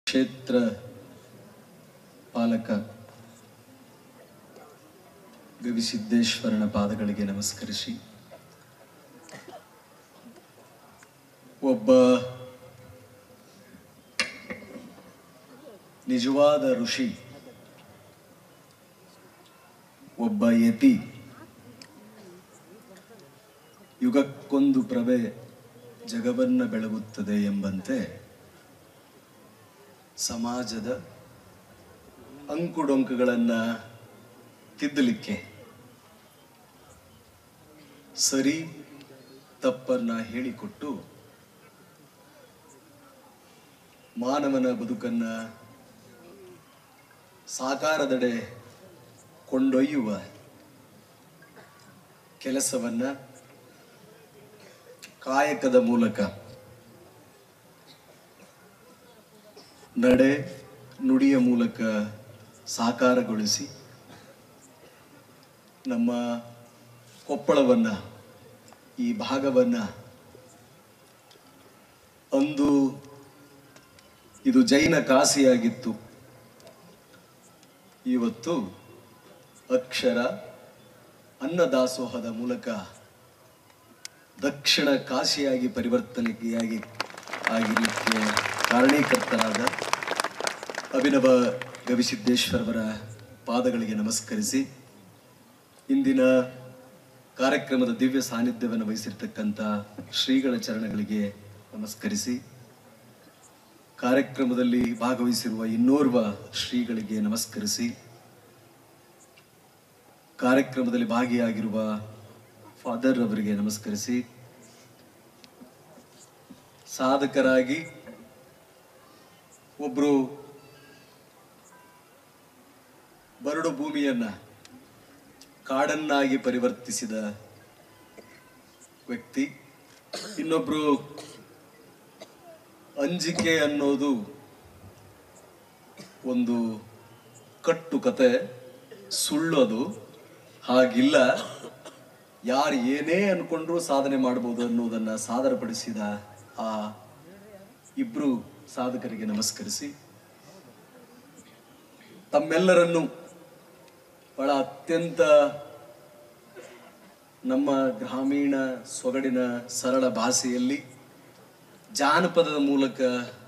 ಕ್ಷೇತ್ರ ಪಾಲಕ ಗವಿಸಿದ್ದೇಶ್ವರನ ಪಾದಗಳಿಗೆ ನಮಸ್ಕರಿಸಿ ಒಬ್ಬ ನಿಜವಾದ ಋಷಿ ಒಬ್ಬ ಯತಿ ಯುಗಕ್ಕೊಂದು ಪ್ರಭೆ ಜಗವನ್ನ ಬೆಳಗುತ್ತದೆ ಎಂಬಂತೆ ಸಮಾಜದ ಅಂಕುಡೊಂಕುಗಳನ್ನು ತಿದ್ದಲಿಕ್ಕೆ ಸರಿ ತಪ್ಪನ್ನ ಹೇಳಿಕೊಟ್ಟು ಮಾನವನ ಬದುಕನ್ನ ಸಾಕಾರದೆಡೆ ಕೊಂಡೊಯ್ಯುವ ಕೆಲಸವನ್ನ ಕಾಯಕದ ಮೂಲಕ ನಡೆ ನುಡಿಯ ಮೂಲಕ ಸಾಕಾರಗೊಳಿಸಿ ನಮ್ಮ ಕೊಪ್ಪಳವನ್ನು ಈ ಭಾಗವನ್ನು ಅಂದು ಇದು ಜೈನ ಕಾಸಿಯಾಗಿತ್ತು ಇವತ್ತು ಅಕ್ಷರ ಅನ್ನದಾಸೋಹದ ಮೂಲಕ ದಕ್ಷಿಣ ಕಾಶಿಯಾಗಿ ಪರಿವರ್ತನೆಯಾಗಿ ಆಗಿರಲಿಕ್ಕೆ ಕಾರಣೀಕರ್ತರಾದ ಅಭಿನವ ಗವಿಸಿದ್ದೇಶ್ವರವರ ಪಾದಗಳಿಗೆ ನಮಸ್ಕರಿಸಿ ಇಂದಿನ ಕಾರ್ಯಕ್ರಮದ ದಿವ್ಯ ಸಾನ್ನಿಧ್ಯವನ್ನು ವಹಿಸಿರ್ತಕ್ಕಂಥ ಶ್ರೀಗಳ ಚರಣಗಳಿಗೆ ನಮಸ್ಕರಿಸಿ ಕಾರ್ಯಕ್ರಮದಲ್ಲಿ ಭಾಗವಹಿಸಿರುವ ಇನ್ನೋರ್ವ ಶ್ರೀಗಳಿಗೆ ನಮಸ್ಕರಿಸಿ ಕಾರ್ಯಕ್ರಮದಲ್ಲಿ ಭಾಗಿಯಾಗಿರುವ ಫಾದರ್ ಅವರಿಗೆ ನಮಸ್ಕರಿಸಿ ಸಾಧಕರಾಗಿ ಒಬ್ಬರು ಬರಡು ಭೂಮಿಯನ್ನ ಕಾಡನ್ನಾಗಿ ಪರಿವರ್ತಿಸಿದ ವ್ಯಕ್ತಿ ಇನ್ನೊಬ್ರು ಅಂಜಿಕೆ ಅನ್ನೋದು ಒಂದು ಕಟ್ಟು ಕತೆ ಸುಳ್ಳು ಅದು ಹಾಗಿಲ್ಲ ಯಾರು ಏನೇ ಅನ್ಕೊಂಡ್ರೂ ಸಾಧನೆ ಮಾಡ್ಬೋದು ಅನ್ನೋದನ್ನ ಸಾದರಪಡಿಸಿದ ಆ ಇಬ್ರು ಸಾಧಕರಿಗೆ ನಮಸ್ಕರಿಸಿ ತಮ್ಮೆಲ್ಲರನ್ನು ಬಹಳ ಅತ್ಯಂತ ನಮ್ಮ ಗ್ರಾಮೀಣ ಸೊಗಡಿನ ಸರಳ ಭಾಷೆಯಲ್ಲಿ ಜಾನಪದದ ಮೂಲಕ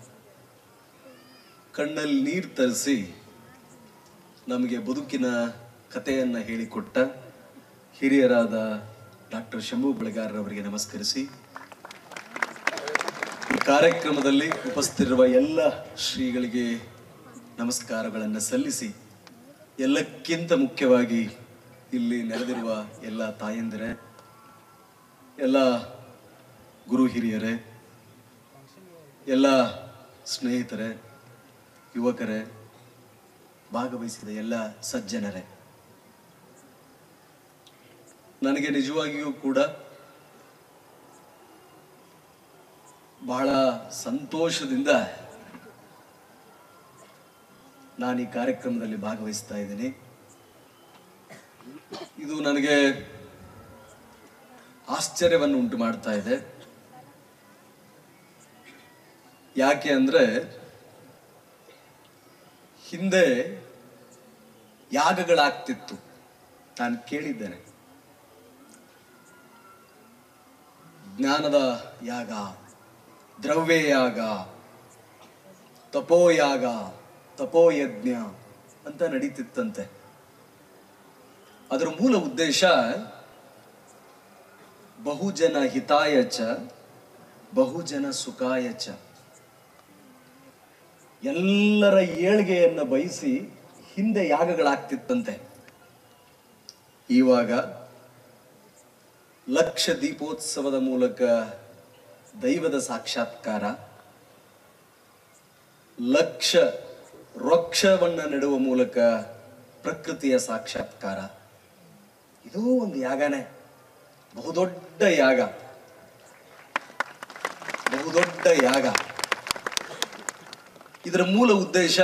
ಕಣ್ಣಲ್ಲಿ ನೀರು ತರಿಸಿ ನಮಗೆ ಬದುಕಿನ ಕಥೆಯನ್ನು ಹೇಳಿಕೊಟ್ಟ ಹಿರಿಯರಾದ ಡಾಕ್ಟರ್ ಶಂಭು ಬೆಳಗಾರರವರಿಗೆ ನಮಸ್ಕರಿಸಿ ಈ ಕಾರ್ಯಕ್ರಮದಲ್ಲಿ ಉಪಸ್ಥಿತಿರುವ ಎಲ್ಲ ಶ್ರೀಗಳಿಗೆ ನಮಸ್ಕಾರಗಳನ್ನು ಸಲ್ಲಿಸಿ ಎಲ್ಲಕ್ಕಿಂತ ಮುಖ್ಯವಾಗಿ ಇಲ್ಲಿ ನೆರೆದಿರುವ ಎಲ್ಲ ತಾಯಂದಿರೇ ಎಲ್ಲ ಗುರು ಹಿರಿಯರೇ ಎಲ್ಲ ಸ್ನೇಹಿತರೇ ಯುವಕರೇ ಭಾಗವಹಿಸಿದ ಎಲ್ಲ ಸಜ್ಜನರೇ ನನಗೆ ನಿಜವಾಗಿಯೂ ಕೂಡ ಬಹಳ ಸಂತೋಷದಿಂದ ನಾನು ಈ ಕಾರ್ಯಕ್ರಮದಲ್ಲಿ ಭಾಗವಹಿಸ್ತಾ ಇದ್ದೀನಿ ಇದು ನನಗೆ ಆಶ್ಚರ್ಯವನ್ನು ಉಂಟು ಮಾಡ್ತಾ ಇದೆ ಯಾಕೆ ಅಂದ್ರೆ ಹಿಂದೆ ಯಾಗಗಳಾಗ್ತಿತ್ತು ನಾನು ಕೇಳಿದ್ದೇನೆ ಜ್ಞಾನದ ಯಾಗ ದ್ರವ್ಯ ಯಾಗ ತಪೋಯಾಗ ತಪೋಯಜ್ಞ ಅಂತ ನಡೀತಿತ್ತಂತೆ ಅದರ ಮೂಲ ಉದ್ದೇಶ ಬಹುಜನ ಹಿತಾಯ ಚ ಬಹುಜನ ಸುಖಾಯ ಚ ಎಲ್ಲರ ಏಳ್ಗೆಯನ್ನು ಬಯಸಿ ಹಿಂದೆ ಯಾಗಗಳಾಗ್ತಿತ್ತಂತೆ ಇವಾಗ ಲಕ್ಷ ದೀಪೋತ್ಸವದ ಮೂಲಕ ದೈವದ ಸಾಕ್ಷಾತ್ಕಾರ ಲಕ್ಷ ವೃಕ್ಷವನ್ನ ನೆಡುವ ಮೂಲಕ ಪ್ರಕೃತಿಯ ಸಾಕ್ಷಾತ್ಕಾರ ಇದು ಒಂದು ಯಾಗನೇ ಬಹುದೊಡ್ಡ ಯಾಗ ಬಹುದೊಡ್ಡ ಯಾಗ ಇದರ ಮೂಲ ಉದ್ದೇಶ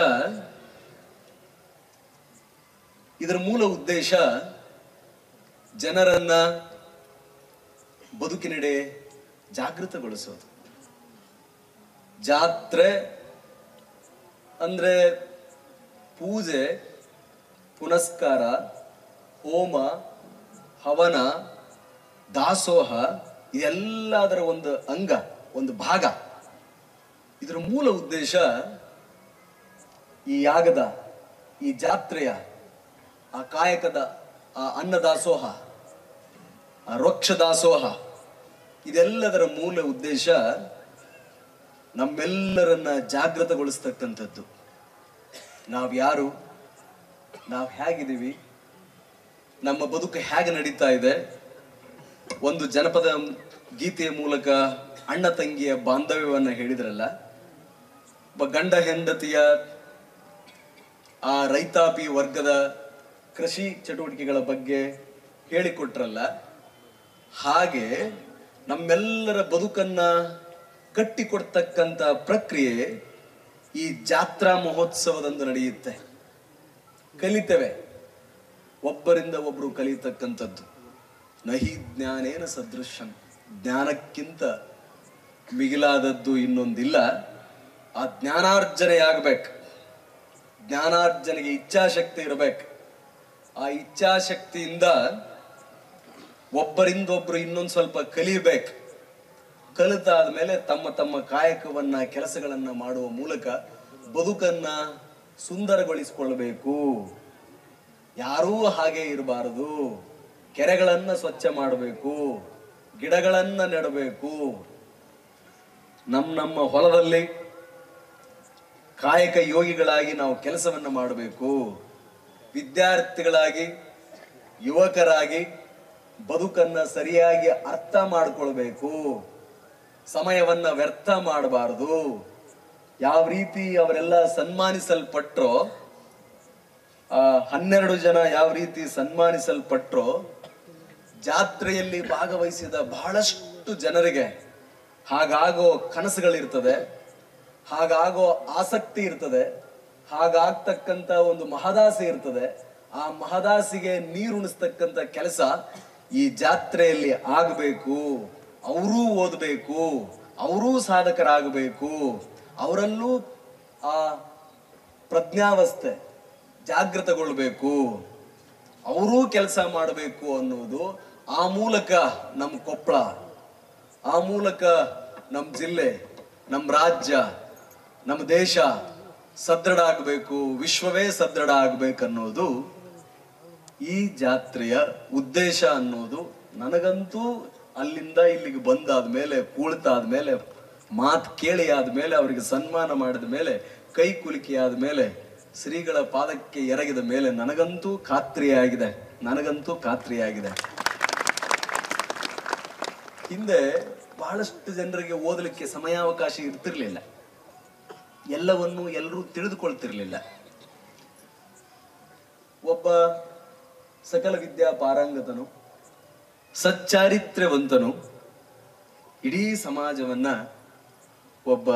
ಇದರ ಮೂಲ ಉದ್ದೇಶ ಜನರನ್ನ ಬದುಕಿನೆಡೆ ಜಾಗೃತಗೊಳಿಸೋದು ಜಾತ್ರೆ ಅಂದ್ರೆ ಪೂಜೆ ಪುನಸ್ಕಾರ ಹೋಮ ಹವನ ದಾಸೋಹ ಇದೆಲ್ಲದರ ಒಂದು ಅಂಗ ಒಂದು ಭಾಗ ಇದರ ಮೂಲ ಉದ್ದೇಶ ಈ ಯಾಗದ ಈ ಜಾತ್ರೆಯ ಆ ಕಾಯಕದ ಆ ಅನ್ನದಾಸೋಹ ಆ ವೃಕ್ಷ ದಾಸೋಹ ಇದೆಲ್ಲದರ ಮೂಲ ಉದ್ದೇಶ ನಮ್ಮೆಲ್ಲರನ್ನ ಜಾಗೃತಗೊಳಿಸ್ತಕ್ಕಂಥದ್ದು ನಾವು ಯಾರು ನಾವು ಹೇಗಿದ್ದೀವಿ ನಮ್ಮ ಬದುಕು ಹೇಗೆ ನಡೀತಾ ಇದೆ ಒಂದು ಜನಪದ ಗೀತೆಯ ಮೂಲಕ ಅಣ್ಣ ತಂಗಿಯ ಬಾಂಧವ್ಯವನ್ನ ಹೇಳಿದ್ರಲ್ಲ ಒಬ್ಬ ಗಂಡ ಹೆಂಡತಿಯ ಆ ರೈತಾಪಿ ವರ್ಗದ ಕೃಷಿ ಚಟುವಟಿಕೆಗಳ ಬಗ್ಗೆ ಹೇಳಿಕೊಟ್ರಲ್ಲ ಹಾಗೆ ನಮ್ಮೆಲ್ಲರ ಬದುಕನ್ನ ಕಟ್ಟಿಕೊಡ್ತಕ್ಕಂಥ ಪ್ರಕ್ರಿಯೆ ಈ ಜಾತ್ರಾ ಮಹೋತ್ಸವದಂದು ನಡೆಯುತ್ತೆ ಕಲಿತೇವೆ ಒಬ್ಬರಿಂದ ಒಬ್ರು ಕಲಿತಕ್ಕಂಥದ್ದು ನಹಿ ಜ್ಞಾನೇನ ಸದೃಶಂ ಜ್ಞಾನಕ್ಕಿಂತ ಮಿಗಿಲಾದದ್ದು ಇನ್ನೊಂದಿಲ್ಲ ಆ ಜ್ಞಾನಾರ್ಜನೆ ಆಗ್ಬೇಕು ಜ್ಞಾನಾರ್ಜನೆಗೆ ಇಚ್ಛಾಶಕ್ತಿ ಇರಬೇಕು ಆ ಇಚ್ಛಾಶಕ್ತಿಯಿಂದ ಒಬ್ಬರಿಂದ ಒಬ್ರು ಇನ್ನೊಂದು ಸ್ವಲ್ಪ ಕಲಿಬೇಕು ಕಲಿತಾದ್ಮೇಲೆ ತಮ್ಮ ತಮ್ಮ ಕಾಯಕವನ್ನ ಕೆಲಸಗಳನ್ನ ಮಾಡುವ ಮೂಲಕ ಬದುಕನ್ನ ಸುಂದರಗೊಳಿಸಿಕೊಳ್ಬೇಕು ಯಾರೂ ಹಾಗೆ ಇರಬಾರದು ಕೆರೆಗಳನ್ನ ಸ್ವಚ್ಛ ಮಾಡಬೇಕು ಗಿಡಗಳನ್ನ ನೆಡಬೇಕು ನಮ್ಮ ನಮ್ಮ ಹೊಲದಲ್ಲಿ ಕಾಯಕ ಯೋಗಿಗಳಾಗಿ ನಾವು ಕೆಲಸವನ್ನ ಮಾಡಬೇಕು ವಿದ್ಯಾರ್ಥಿಗಳಾಗಿ ಯುವಕರಾಗಿ ಬದುಕನ್ನ ಸರಿಯಾಗಿ ಅರ್ಥ ಮಾಡ್ಕೊಳ್ಬೇಕು ಸಮಯವನ್ನ ವ್ಯರ್ಥ ಮಾಡಬಾರದು ಯಾವ ರೀತಿ ಅವರೆಲ್ಲ ಸನ್ಮಾನಿಸಲ್ಪಟ್ರೋ ಆ ಹನ್ನೆರಡು ಜನ ಯಾವ ರೀತಿ ಸನ್ಮಾನಿಸಲ್ಪಟ್ರೋ ಜಾತ್ರೆಯಲ್ಲಿ ಭಾಗವಹಿಸಿದ ಬಹಳಷ್ಟು ಜನರಿಗೆ ಹಾಗಾಗೋ ಕನಸುಗಳಿರ್ತದೆ ಹಾಗಾಗೋ ಆಸಕ್ತಿ ಇರ್ತದೆ ಹಾಗಾಗ್ತಕ್ಕಂತ ಒಂದು ಮಹದಾಸೆ ಇರ್ತದೆ ಆ ಮಹದಾಸಿಗೆ ನೀರುಣಿಸ್ತಕ್ಕಂತ ಕೆಲಸ ಈ ಜಾತ್ರೆಯಲ್ಲಿ ಆಗಬೇಕು ಅವರೂ ಓದಬೇಕು ಅವರೂ ಸಾಧಕರಾಗಬೇಕು ಅವರಲ್ಲೂ ಆ ಪ್ರಜ್ಞಾವಸ್ಥೆ ಜಾಗೃತಗೊಳ್ಬೇಕು ಅವರೂ ಕೆಲಸ ಮಾಡಬೇಕು ಅನ್ನೋದು ಆ ಮೂಲಕ ನಮ್ಮ ಕೊಪ್ಪಳ ಆ ಮೂಲಕ ನಮ್ಮ ಜಿಲ್ಲೆ ನಮ್ಮ ರಾಜ್ಯ ನಮ್ಮ ದೇಶ ಸದೃಢ ಆಗಬೇಕು ವಿಶ್ವವೇ ಸದೃಢ ಆಗ್ಬೇಕನ್ನೋದು ಈ ಜಾತ್ರೆಯ ಉದ್ದೇಶ ಅನ್ನೋದು ನನಗಂತೂ ಅಲ್ಲಿಂದ ಇಲ್ಲಿಗೆ ಬಂದಾದ್ಮೇಲೆ ಕೂಳ್ತಾದ್ಮೇಲೆ ಮಾತು ಕೇಳಿ ಆದ್ಮೇಲೆ ಅವರಿಗೆ ಸನ್ಮಾನ ಮಾಡಿದ ಮೇಲೆ ಕೈ ಕುಲಿಕೆ ಆದ್ಮೇಲೆ ಶ್ರೀಗಳ ಪಾದಕ್ಕೆ ಎರಗಿದ ಮೇಲೆ ನನಗಂತೂ ಖಾತ್ರಿಯಾಗಿದೆ ನನಗಂತೂ ಖಾತ್ರಿಯಾಗಿದೆ ಹಿಂದೆ ಬಹಳಷ್ಟು ಜನರಿಗೆ ಓದಲಿಕ್ಕೆ ಸಮಯಾವಕಾಶ ಇರ್ತಿರ್ಲಿಲ್ಲ ಎಲ್ಲವನ್ನು ಎಲ್ಲರೂ ತಿಳಿದುಕೊಳ್ತಿರ್ಲಿಲ್ಲ ಒಬ್ಬ ಸಕಲ ವಿದ್ಯಾ ಪಾರಂಗತನು ಸಚ್ಚಾರಿತ್ರ್ಯವಂತನು ಇಡೀ ಸಮಾಜವನ್ನ ಒಬ್ಬ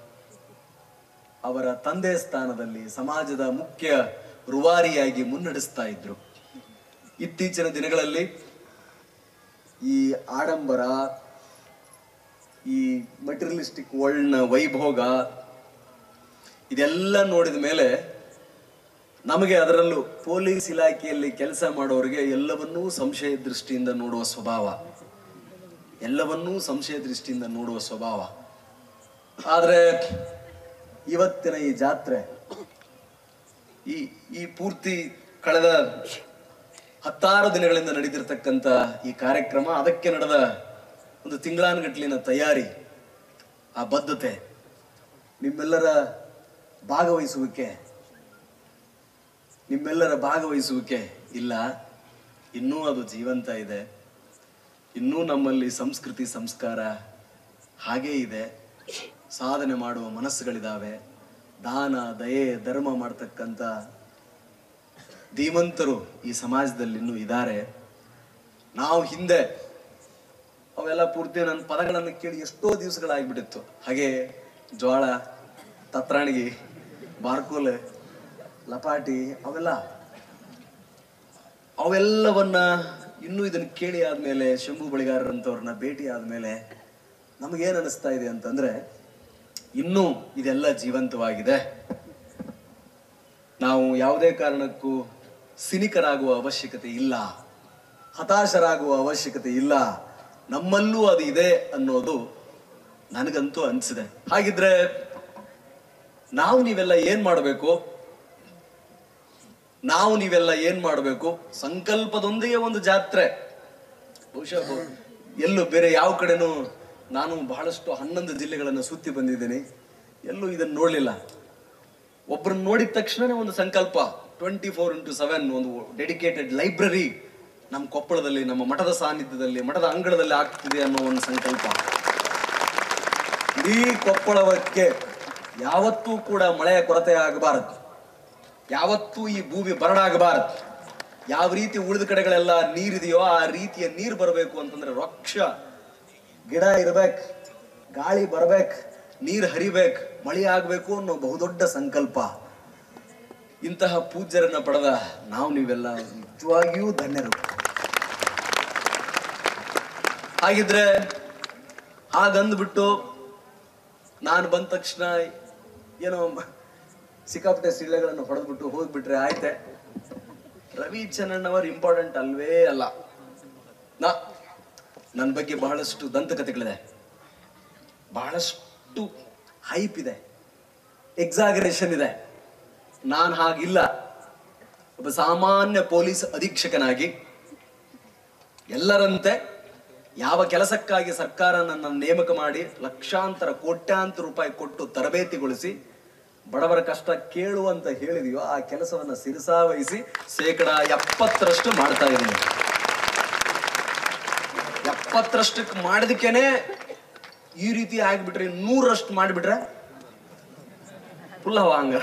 ಅವರ ತಂದೆ ಸ್ಥಾನದಲ್ಲಿ ಸಮಾಜದ ಮುಖ್ಯ ರೂವಾರಿಯಾಗಿ ಮುನ್ನಡೆಸ್ತಾ ಇದ್ರು ಇತ್ತೀಚಿನ ದಿನಗಳಲ್ಲಿ ಈ ಆಡಂಬರ ಈ ಮಟೀರಿಯಲಿಸ್ಟಿಕ್ ವರ್ಲ್ಡ್ನ ವೈಭೋಗ ಇದೆಲ್ಲ ನೋಡಿದ ಮೇಲೆ ನಮಗೆ ಅದರಲ್ಲೂ ಪೊಲೀಸ್ ಇಲಾಖೆಯಲ್ಲಿ ಕೆಲಸ ಮಾಡೋರಿಗೆ ಎಲ್ಲವನ್ನೂ ಸಂಶಯ ದೃಷ್ಟಿಯಿಂದ ನೋಡುವ ಸ್ವಭಾವ ಎಲ್ಲವನ್ನೂ ಸಂಶಯ ದೃಷ್ಟಿಯಿಂದ ನೋಡುವ ಸ್ವಭಾವ ಆದರೆ ಇವತ್ತಿನ ಈ ಜಾತ್ರೆ ಈ ಈ ಪೂರ್ತಿ ಕಳೆದ ಹತ್ತಾರು ದಿನಗಳಿಂದ ನಡೀತಿರ್ತಕ್ಕಂಥ ಈ ಕಾರ್ಯಕ್ರಮ ಅದಕ್ಕೆ ನಡೆದ ಒಂದು ತಿಂಗಳಾನುಗಟ್ಲಿನ ತಯಾರಿ ಆ ಬದ್ಧತೆ ನಿಮ್ಮೆಲ್ಲರ ಭಾಗವಹಿಸುವಿಕೆ ನಿಮ್ಮೆಲ್ಲರ ಭಾಗವಹಿಸುವಿಕೆ ಇಲ್ಲ ಇನ್ನೂ ಅದು ಜೀವಂತ ಇದೆ ಇನ್ನೂ ನಮ್ಮಲ್ಲಿ ಸಂಸ್ಕೃತಿ ಸಂಸ್ಕಾರ ಹಾಗೇ ಇದೆ ಸಾಧನೆ ಮಾಡುವ ಮನಸ್ಸುಗಳಿದಾವೆ ದಾನ ದಯೆ ಧರ್ಮ ಮಾಡ್ತಕ್ಕಂಥ ಧೀಮಂತರು ಈ ಸಮಾಜದಲ್ಲಿ ಇನ್ನೂ ಇದ್ದಾರೆ ನಾವು ಹಿಂದೆ ಅವೆಲ್ಲ ಪೂರ್ತಿ ನನ್ನ ಪದಗಳನ್ನು ಕೇಳಿ ಎಷ್ಟೋ ದಿವಸಗಳಾಗ್ಬಿಟ್ಟಿತ್ತು ಹಾಗೆ ಜೋಳ ತತ್ರಾಣಿಗೆ ಬಾರ್ಕೋಲೆ ಲಪಾಟಿ ಅವೆಲ್ಲ ಅವೆಲ್ಲವನ್ನ ಇನ್ನೂ ಇದನ್ನ ಕೇಳಿ ಆದ್ಮೇಲೆ ಶಂಭು ಬಳಿಗಾರರಂತವ್ರನ್ನ ಭೇಟಿ ಆದ್ಮೇಲೆ ನಮಗೇನ್ ಅನಿಸ್ತಾ ಇದೆ ಅಂತಂದ್ರೆ ಇನ್ನೂ ಇದೆಲ್ಲ ಜೀವಂತವಾಗಿದೆ ನಾವು ಯಾವುದೇ ಕಾರಣಕ್ಕೂ ಸಿನಿಕರಾಗುವ ಅವಶ್ಯಕತೆ ಇಲ್ಲ ಹತಾಶರಾಗುವ ಅವಶ್ಯಕತೆ ಇಲ್ಲ ನಮ್ಮಲ್ಲೂ ಅದು ಇದೆ ಅನ್ನೋದು ನನಗಂತೂ ಅನಿಸಿದೆ ಹಾಗಿದ್ರೆ ನಾವು ನೀವೆಲ್ಲ ಏನ್ ಮಾಡಬೇಕು ನಾವು ನೀವೆಲ್ಲ ಏನ್ ಮಾಡಬೇಕು ಸಂಕಲ್ಪದೊಂದಿಗೆ ಒಂದು ಜಾತ್ರೆ ಬಹುಶಃ ಬ- ಎಲ್ಲೂ ಬೇರೆ ಯಾವ ಕಡೆನೂ ನಾನು ಬಹಳಷ್ಟು ಹನ್ನೊಂದು ಜಿಲ್ಲೆಗಳನ್ನು ಸುತ್ತಿ ಬಂದಿದ್ದೀನಿ ಎಲ್ಲೂ ಇದನ್ನು ನೋಡಲಿಲ್ಲ ಒಬ್ಬರನ್ನ ನೋಡಿದ ತಕ್ಷಣನೇ ಒಂದು ಸಂಕಲ್ಪ ಟ್ವೆಂಟಿ ಫೋರ್ ಇಂಟು ಸೆವೆನ್ ಒಂದು ಡೆಡಿಕೇಟೆಡ್ ಲೈಬ್ರರಿ ನಮ್ಮ ಕೊಪ್ಪಳದಲ್ಲಿ ನಮ್ಮ ಮಠದ ಸಾನ್ನಿಧ್ಯದಲ್ಲಿ ಮಠದ ಅಂಗಳದಲ್ಲಿ ಆಗ್ತಿದೆ ಅನ್ನೋ ಒಂದು ಸಂಕಲ್ಪ ಇಡೀ ಕೊಪ್ಪಳಕ್ಕೆ ಯಾವತ್ತೂ ಕೂಡ ಮಳೆಯ ಕೊರತೆ ಆಗಬಾರದು ಯಾವತ್ತೂ ಈ ಭೂಮಿ ಬರಡಾಗಬಾರದು ಯಾವ ರೀತಿ ಉಳಿದ ಕಡೆಗಳೆಲ್ಲ ನೀರಿದೆಯೋ ಆ ರೀತಿಯ ನೀರು ಬರಬೇಕು ಅಂತಂದ್ರೆ ವೃಕ್ಷ ಗಿಡ ಇರ್ಬೇಕು ಗಾಳಿ ಬರ್ಬೇಕು ನೀರು ಹರಿಬೇಕು ಮಳೆ ಆಗ್ಬೇಕು ಅನ್ನೋ ಬಹುದೊಡ್ಡ ಸಂಕಲ್ಪ ಇಂತಹ ಪೂಜ್ಯರನ್ನ ಪಡೆದ ನಾವು ನೀವೆಲ್ಲ ನಿಜವಾಗಿಯೂ ಧನ್ಯರು ಹಾಗಿದ್ರೆ ಹಾಗಂದ್ಬಿಟ್ಟು ನಾನು ಬಂದ ತಕ್ಷಣ ಏನೋ ಸಿಕ್ಕಾಪಟ್ಟೆ ಸಿಳ್ಳೆಗಳನ್ನು ಹೊಡೆದ್ಬಿಟ್ಟು ಹೋಗ್ಬಿಟ್ರೆ ಆಯ್ತೆ ರವಿ ಚನ್ನಣ್ಣವರ್ ಇಂಪಾರ್ಟೆಂಟ್ ಅಲ್ವೇ ಅಲ್ಲ ನಾ ನನ್ನ ಬಗ್ಗೆ ಬಹಳಷ್ಟು ದಂತಕಥೆಗಳಿದೆ ಬಹಳಷ್ಟು ಹೈಪ್ ಇದೆ ಎಕ್ಸಾಗರೇಷನ್ ಇದೆ ನಾನು ಹಾಗಿಲ್ಲ ಒಬ್ಬ ಸಾಮಾನ್ಯ ಪೊಲೀಸ್ ಅಧೀಕ್ಷಕನಾಗಿ ಎಲ್ಲರಂತೆ ಯಾವ ಕೆಲಸಕ್ಕಾಗಿ ಸರ್ಕಾರ ನನ್ನ ನೇಮಕ ಮಾಡಿ ಲಕ್ಷಾಂತರ ಕೋಟ್ಯಾಂತರ ರೂಪಾಯಿ ಕೊಟ್ಟು ತರಬೇತಿಗೊಳಿಸಿ ಬಡವರ ಕಷ್ಟ ಕೇಳು ಅಂತ ಹೇಳಿದೆಯೋ ಆ ಕೆಲಸವನ್ನ ಸಿರಸಾವಹಿಸಿ ಶೇಕಡ ಎಪ್ಪತ್ತರಷ್ಟು ಮಾಡ್ತಾ ಇದ್ದೀನಿ ಎಪ್ಪತ್ತರಷ್ಟಕ್ಕೆ ಮಾಡಿದಕ್ಕೇನೆ ಈ ರೀತಿ ಆಗ್ಬಿಟ್ರೆ ನೂರಷ್ಟು ಮಾಡಿಬಿಟ್ರೆ ಫುಲ್ ಹಂಗ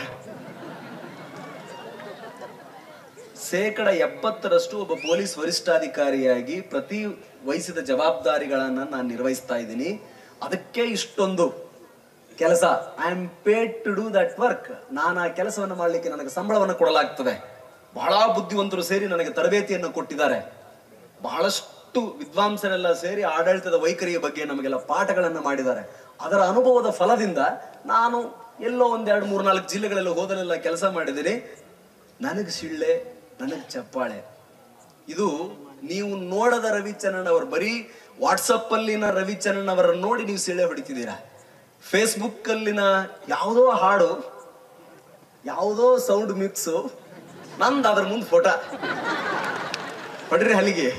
ಶೇಕಡ ಎಪ್ಪತ್ತರಷ್ಟು ಒಬ್ಬ ಪೊಲೀಸ್ ವರಿಷ್ಠಾಧಿಕಾರಿಯಾಗಿ ಪ್ರತಿ ವಹಿಸಿದ ಜವಾಬ್ದಾರಿಗಳನ್ನ ನಾನು ನಿರ್ವಹಿಸ್ತಾ ಇದ್ದೀನಿ ಅದಕ್ಕೆ ಇಷ್ಟೊಂದು ಕೆಲಸ I am paid to do that work ನಾನು ಆ ಕೆಲಸವನ್ನು ಮಾಡಲಿಕ್ಕೆ ನನಗೆ ಸಂಬಳವನ್ನು ಕೊಡಲಾಗ್ತದೆ ಬಹಳ ಬುದ್ಧಿವಂತರು ಸೇರಿ ನನಗೆ ತರಬೇತಿಯನ್ನು ಕೊಟ್ಟಿದ್ದಾರೆ ಬಹಳಷ್ಟು ವಿದ್ವಾಂಸರೆಲ್ಲ ಸೇರಿ ಆಡಳಿತದ ವೈಖರಿಯ ಬಗ್ಗೆ ನಮಗೆಲ್ಲ ಪಾಠಗಳನ್ನು ಮಾಡಿದ್ದಾರೆ ಅದರ ಅನುಭವದ ಫಲದಿಂದ ನಾನು ಎಲ್ಲೋ ಒಂದೆರಡು ಮೂರು ನಾಲ್ಕು ಜಿಲ್ಲೆಗಳಲ್ಲಿ ಹೋದಲೆಲ್ಲ ಕೆಲಸ ಮಾಡಿದ್ದೀನಿ ನನಗೆ ಸಿಳ್ಳೆ ನನಗೆ ಚಪ್ಪಾಳೆ ಇದು ನೀವು ನೋಡದ ರವಿಚರಣ್ ಅವರು ಬರೀ ವಾಟ್ಸಪ್ ಅಲ್ಲಿನ ರವಿಚರಣ್ ಅವರನ್ನು ನೋಡಿ ನೀವು ಸಿಳ್ಳೆ ಹೊಡಿತಿದ್ದೀರಾ ಫೇಸ್ಬುಕ್ ಅಲ್ಲಿನ ಯಾವುದೋ ಹಾಡು ಯಾವುದೋ ಸೌಂಡ್ ಮಿಕ್ಸು ನಂದು ಅದ್ರ ಮುಂದೆ ಫೋಟೋ ಹೊಡ್ರಿ ಹಲಿಗೆ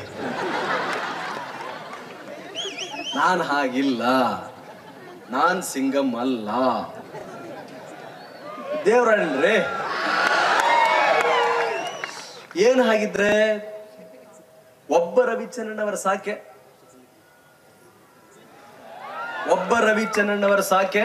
ನಾನ್ ಹಾಗಿಲ್ಲ ನಾನ್ ಸಿಂಗಮ್ ಅಲ್ಲ ದೇವ್ರಣ್ರಿ ಏನ್ ಹಾಗಿದ್ರೆ ಒಬ್ಬ ರವಿಚಂದ್ರನವರ ಸಾಕೆ ಒಬ್ಬ ರವಿಚಂದ್ರನವರ ಸಾಕೆ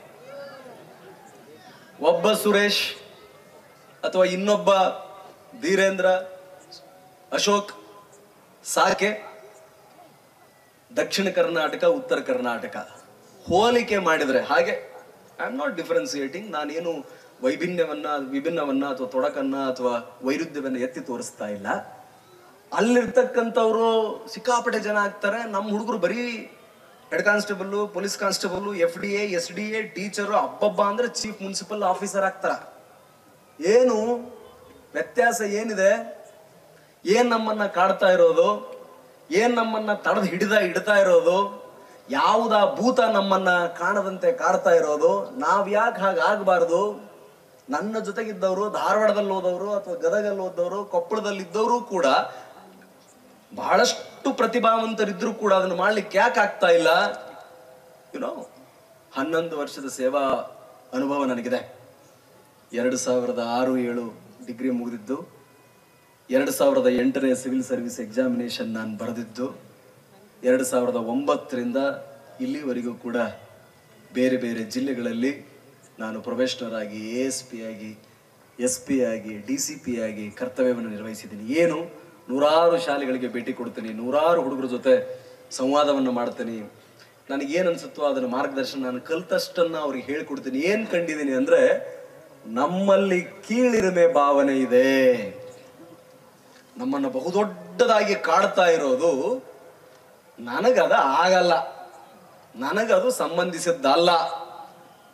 ಒಬ್ಬ ಸುರೇಶ್ ಅಥವಾ ಇನ್ನೊಬ್ಬ ಧೀರೇಂದ್ರ ಅಶೋಕ್ ಸಾಕೆ ದಕ್ಷಿಣ ಕರ್ನಾಟಕ ಉತ್ತರ ಕರ್ನಾಟಕ ಹೋಲಿಕೆ ಮಾಡಿದ್ರೆ ಹಾಗೆ ಐ ಆಮ್ ನಾಟ್ ಡಿಫರೆನ್ಸಿಯೇಟಿಂಗ್ ನಾನೇನು ವೈಭಿನ್ಯವನ್ನ ವಿಭಿನ್ನವನ್ನ ಅಥವಾ ತೊಡಕನ್ನ ಅಥವಾ ವೈರುಧ್ಯವನ್ನ ಎತ್ತಿ ತೋರಿಸ್ತಾ ಇಲ್ಲ ಅಲ್ಲಿರ್ತಕ್ಕಂಥವ್ರು ಸಿಕ್ಕಾಪಟ್ಟೆ ಜನ ಆಗ್ತಾರೆ ನಮ್ಮ ಹುಡುಗರು ಬರೀ head constable police constable F D A S D A teacher ಹಬ್ಬಬ್ಬ ಅಂದ್ರೆ ಚೀಫ್ ಮುನ್ಸಿಪಲ್ ಆಫೀಸರ್ ಆಗ್ತಾರ ಏನು ವ್ಯತ್ಯಾಸ ಏನಿದೆ ಏನ್ ನಮ್ಮನ್ನ ಕಾಡ್ತಾ ಇರೋದು ಏನ್ ನಮ್ಮನ್ನ ತಡೆದು ಹಿಡಿದ ಹಿಡ್ತಾ ಇರೋದು ಯಾವುದ ಭೂತ ನಮ್ಮನ್ನ ಕಾಣದಂತೆ ಕಾಡ್ತಾ ಇರೋದು ನಾವ್ ಯಾಕೆ ಹಾಗೆ ಆಗಬಾರ್ದು ನನ್ನ ಜೊತೆಗಿದ್ದವರು ಧಾರವಾಡದಲ್ಲಿ ಓದವರು ಅಥವಾ ಗದಗಲ್ಲಿ ಓದವರು ಕೊಪ್ಪಳದಲ್ಲಿ ಇದ್ದವರು ಕೂಡ ಬಹಳಷ್ಟು ಪ್ರತಿಭಾವಂತರಿದ್ರು ಕೂಡ ಅದನ್ನು ಮಾಡ್ಲಿಕ್ಕೆ ಯಾಕೆ ಆಗ್ತಾ ಇಲ್ಲ ಯುನೋ ಹನ್ನೊಂದು ವರ್ಷದ ಸೇವಾ ಅನುಭವ ನನಗಿದೆ ಎರಡು ಸಾವಿರದ ಆರು ಏಳು ಡಿಗ್ರಿ ಮುಗಿದಿದ್ದು ಎರಡು ಸಾವಿರದ ಎಂಟನೇ ಸಿವಿಲ್ ಸರ್ವಿಸ್ ಎಕ್ಸಾಮಿನೇಷನ್ ನಾನು ಬರೆದಿದ್ದು ಎರಡು ಸಾವಿರದ ಒಂಬತ್ತರಿಂದ ಇಲ್ಲಿವರೆಗೂ ಕೂಡ ಬೇರೆ ಬೇರೆ ಜಿಲ್ಲೆಗಳಲ್ಲಿ ನಾನು ಪ್ರೊಫೆಷನರ್ ಆಗಿ ಎ ಎಸ್ ಪಿ ಆಗಿ ಎಸ್ ಪಿ ಆಗಿ ಡಿ ಸಿ ಪಿ ಆಗಿ ಕರ್ತವ್ಯವನ್ನು ನಿರ್ವಹಿಸಿದ್ದೀನಿ ಏನು ನೂರಾರು ಶಾಲೆಗಳಿಗೆ ಭೇಟಿ ಕೊಡ್ತೀನಿ ನೂರಾರು ಹುಡುಗರ ಜೊತೆ ಸಂವಾದವನ್ನು ಮಾಡ್ತೀನಿ ನನಗೇನು ಅನ್ಸುತ್ತೋ ಅದನ್ನ ಮಾರ್ಗದರ್ಶನ ನಾನು ಕಲ್ತಷ್ಟನ್ನ ಅವ್ರಿಗೆ ಹೇಳ್ಕೊಡ್ತೀನಿ ಏನ್ ಕಂಡಿದ್ದೀನಿ ಅಂದ್ರೆ ನಮ್ಮಲ್ಲಿ ಕೀಳಿರಿಮೆ ಭಾವನೆ ಇದೆ ನಮ್ಮನ್ನು ಬಹುದೊಡ್ಡದಾಗಿ ಕಾಡ್ತಾ ಇರೋದು ನನಗದ ಆಗಲ್ಲ ನನಗದು ಸಂಬಂಧಿಸಿದ್ದಲ್ಲ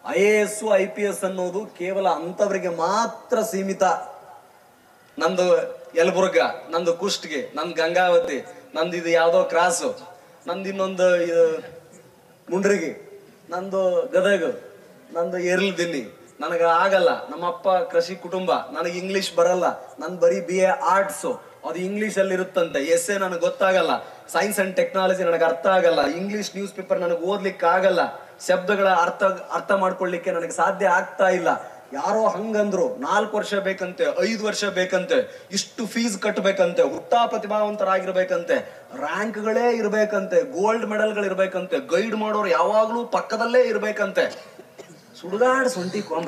I A S I P S ಅನ್ನೋದು ಕೇವಲ ಅಂಥವರಿಗೆ ಮಾತ್ರ ಸೀಮಿತ ನಂದು ಯಲಬುರ್ಗ ನಂದು ಕುಷ್ಟಗಿ ನಂದು ಗಂಗಾವತಿ ನಂದು ಇದು ಯಾವುದೋ ಕ್ರಾಸು ನಂದು ಇನ್ನೊಂದು ಇದು ಮುಂಡ್ರಿಗಿ ನಂದು ಗದಗ ನಂದು ಏರ್ಲ್ ದಿಲ್ಲಿ ನನಗೆ ಆಗಲ್ಲ ನಮ್ಮಪ್ಪ ಕೃಷಿ ಕುಟುಂಬ ನನಗೆ ಇಂಗ್ಲಿಷ್ ಬರಲ್ಲ ನನ್ ಬರೀ ಬಿ ಎ ಆರ್ಟ್ಸ್ ಅದು ಇಂಗ್ಲಿಷ್ ಅಲ್ಲಿ ಇರುತ್ತಂತೆ ಎಸ್ ಎ ನನಗೆ ಗೊತ್ತಾಗಲ್ಲ ಸೈನ್ಸ್ ಅಂಡ್ ಟೆಕ್ನಾಲಜಿ ನನಗೆ ಅರ್ಥ ಆಗಲ್ಲ ಇಂಗ್ಲಿಷ್ ನ್ಯೂಸ್ ಪೇಪರ್ ನನಗೆ ಓದ್ಲಿಕ್ಕೆ ಆಗಲ್ಲ ಶಬ್ದಗಳ ಅರ್ಥ ಅರ್ಥ ಮಾಡ್ಕೊಳ್ಳಿಕ್ಕೆ ನನಗೆ ಸಾಧ್ಯ ಆಗ್ತಾ ಇಲ್ಲ ಯಾರೋ ಹಂಗಂದ್ರು ನಾಲ್ಕು ವರ್ಷ ಬೇಕಂತೆ ಐದು ವರ್ಷ ಬೇಕಂತೆ ಇಷ್ಟು ಫೀಸ್ ಕಟ್ಟಬೇಕಂತೆ ಹುಟ್ಟಾ ಪ್ರತಿಭಾವಂತರಾಗಿರ್ಬೇಕಂತೆ ರ್ಯಾಂಕ್ಗಳೇ ಇರ್ಬೇಕಂತೆ ಗೋಲ್ಡ್ ಮೆಡಲ್ಗಳು ಇರ್ಬೇಕಂತೆ ಗೈಡ್ ಮಾಡೋರು ಯಾವಾಗ್ಲೂ ಪಕ್ಕದಲ್ಲೇ ಇರ್ಬೇಕಂತೆ ಸುಡುಗಾಡ್ ಸೊಂಟಿ ಕೊಂಬ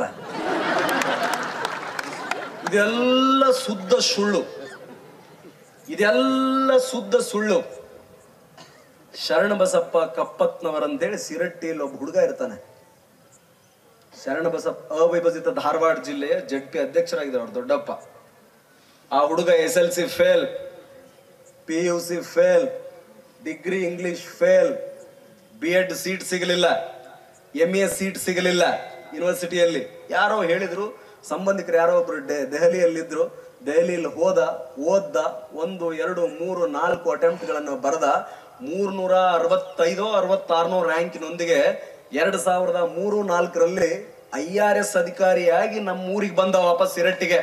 ಇದೆಲ್ಲ ಶುದ್ಧ ಸುಳ್ಳು ಇದೆಲ್ಲ ಶುದ್ಧ ಸುಳ್ಳು ಶರಣ ಬಸಪ್ಪ ಕಪ್ಪತ್ನವರಂತೇಳಿ ಸಿರಟ್ಟಿಯಲ್ಲಿ ಒಬ್ಬ ಹುಡುಗ ಇರ್ತಾನೆ ಶರಣ ಬಸಪ್ಪ ಅವಿಭಜಿತ ಧಾರವಾಡ ಜಿಲ್ಲೆಯ ಜಡ್ ಪಿ ಅಧ್ಯಕ್ಷರಾಗಿದ್ದಾರೆ ಅವ್ರ ದೊಡ್ಡಪ್ಪ ಆ ಹುಡುಗ S L C fail P U C fail degree English fail B Ed seat ಸಿಗಲಿಲ್ಲ ಎಂ ಎ ಸೀಟ್ ಸಿಗಲಿಲ್ಲ ಯೂನಿವರ್ಸಿಟಿಯಲ್ಲಿ ಯಾರೋ ಹೇಳಿದ್ರು ಸಂಬಂಧಿಕರು ಯಾರೋ ಒಬ್ರು ಡೆ- ದೆಹಲಿಯಲ್ಲಿದ್ರು ದೆಹಲಿಯಲ್ಲಿ ಹೋದ ಓದ್ದ ಒಂದು ಎರಡು ಮೂರು ನಾಲ್ಕು ಅಟೆಂಪ್ಟ್ಗಳನ್ನು ಬರೆದ ಮೂರ್ನೂರ ಅರವತ್ತೈದೋ ಅರವತ್ತಾರನೋ ರ್ಯಾಂಕಿನೊಂದಿಗೆ ಎರಡ್ ಸಾವಿರದ ಮೂರು ನಾಲ್ಕರಲ್ಲಿ ಐ ಆರ್ ಎಸ್ ಅಧಿಕಾರಿಯಾಗಿ ನಮ್ಮ ಊರಿಗೆ ಬಂದ ವಾಪಸ್ ಸಿರಟ್ಟಿಗೆ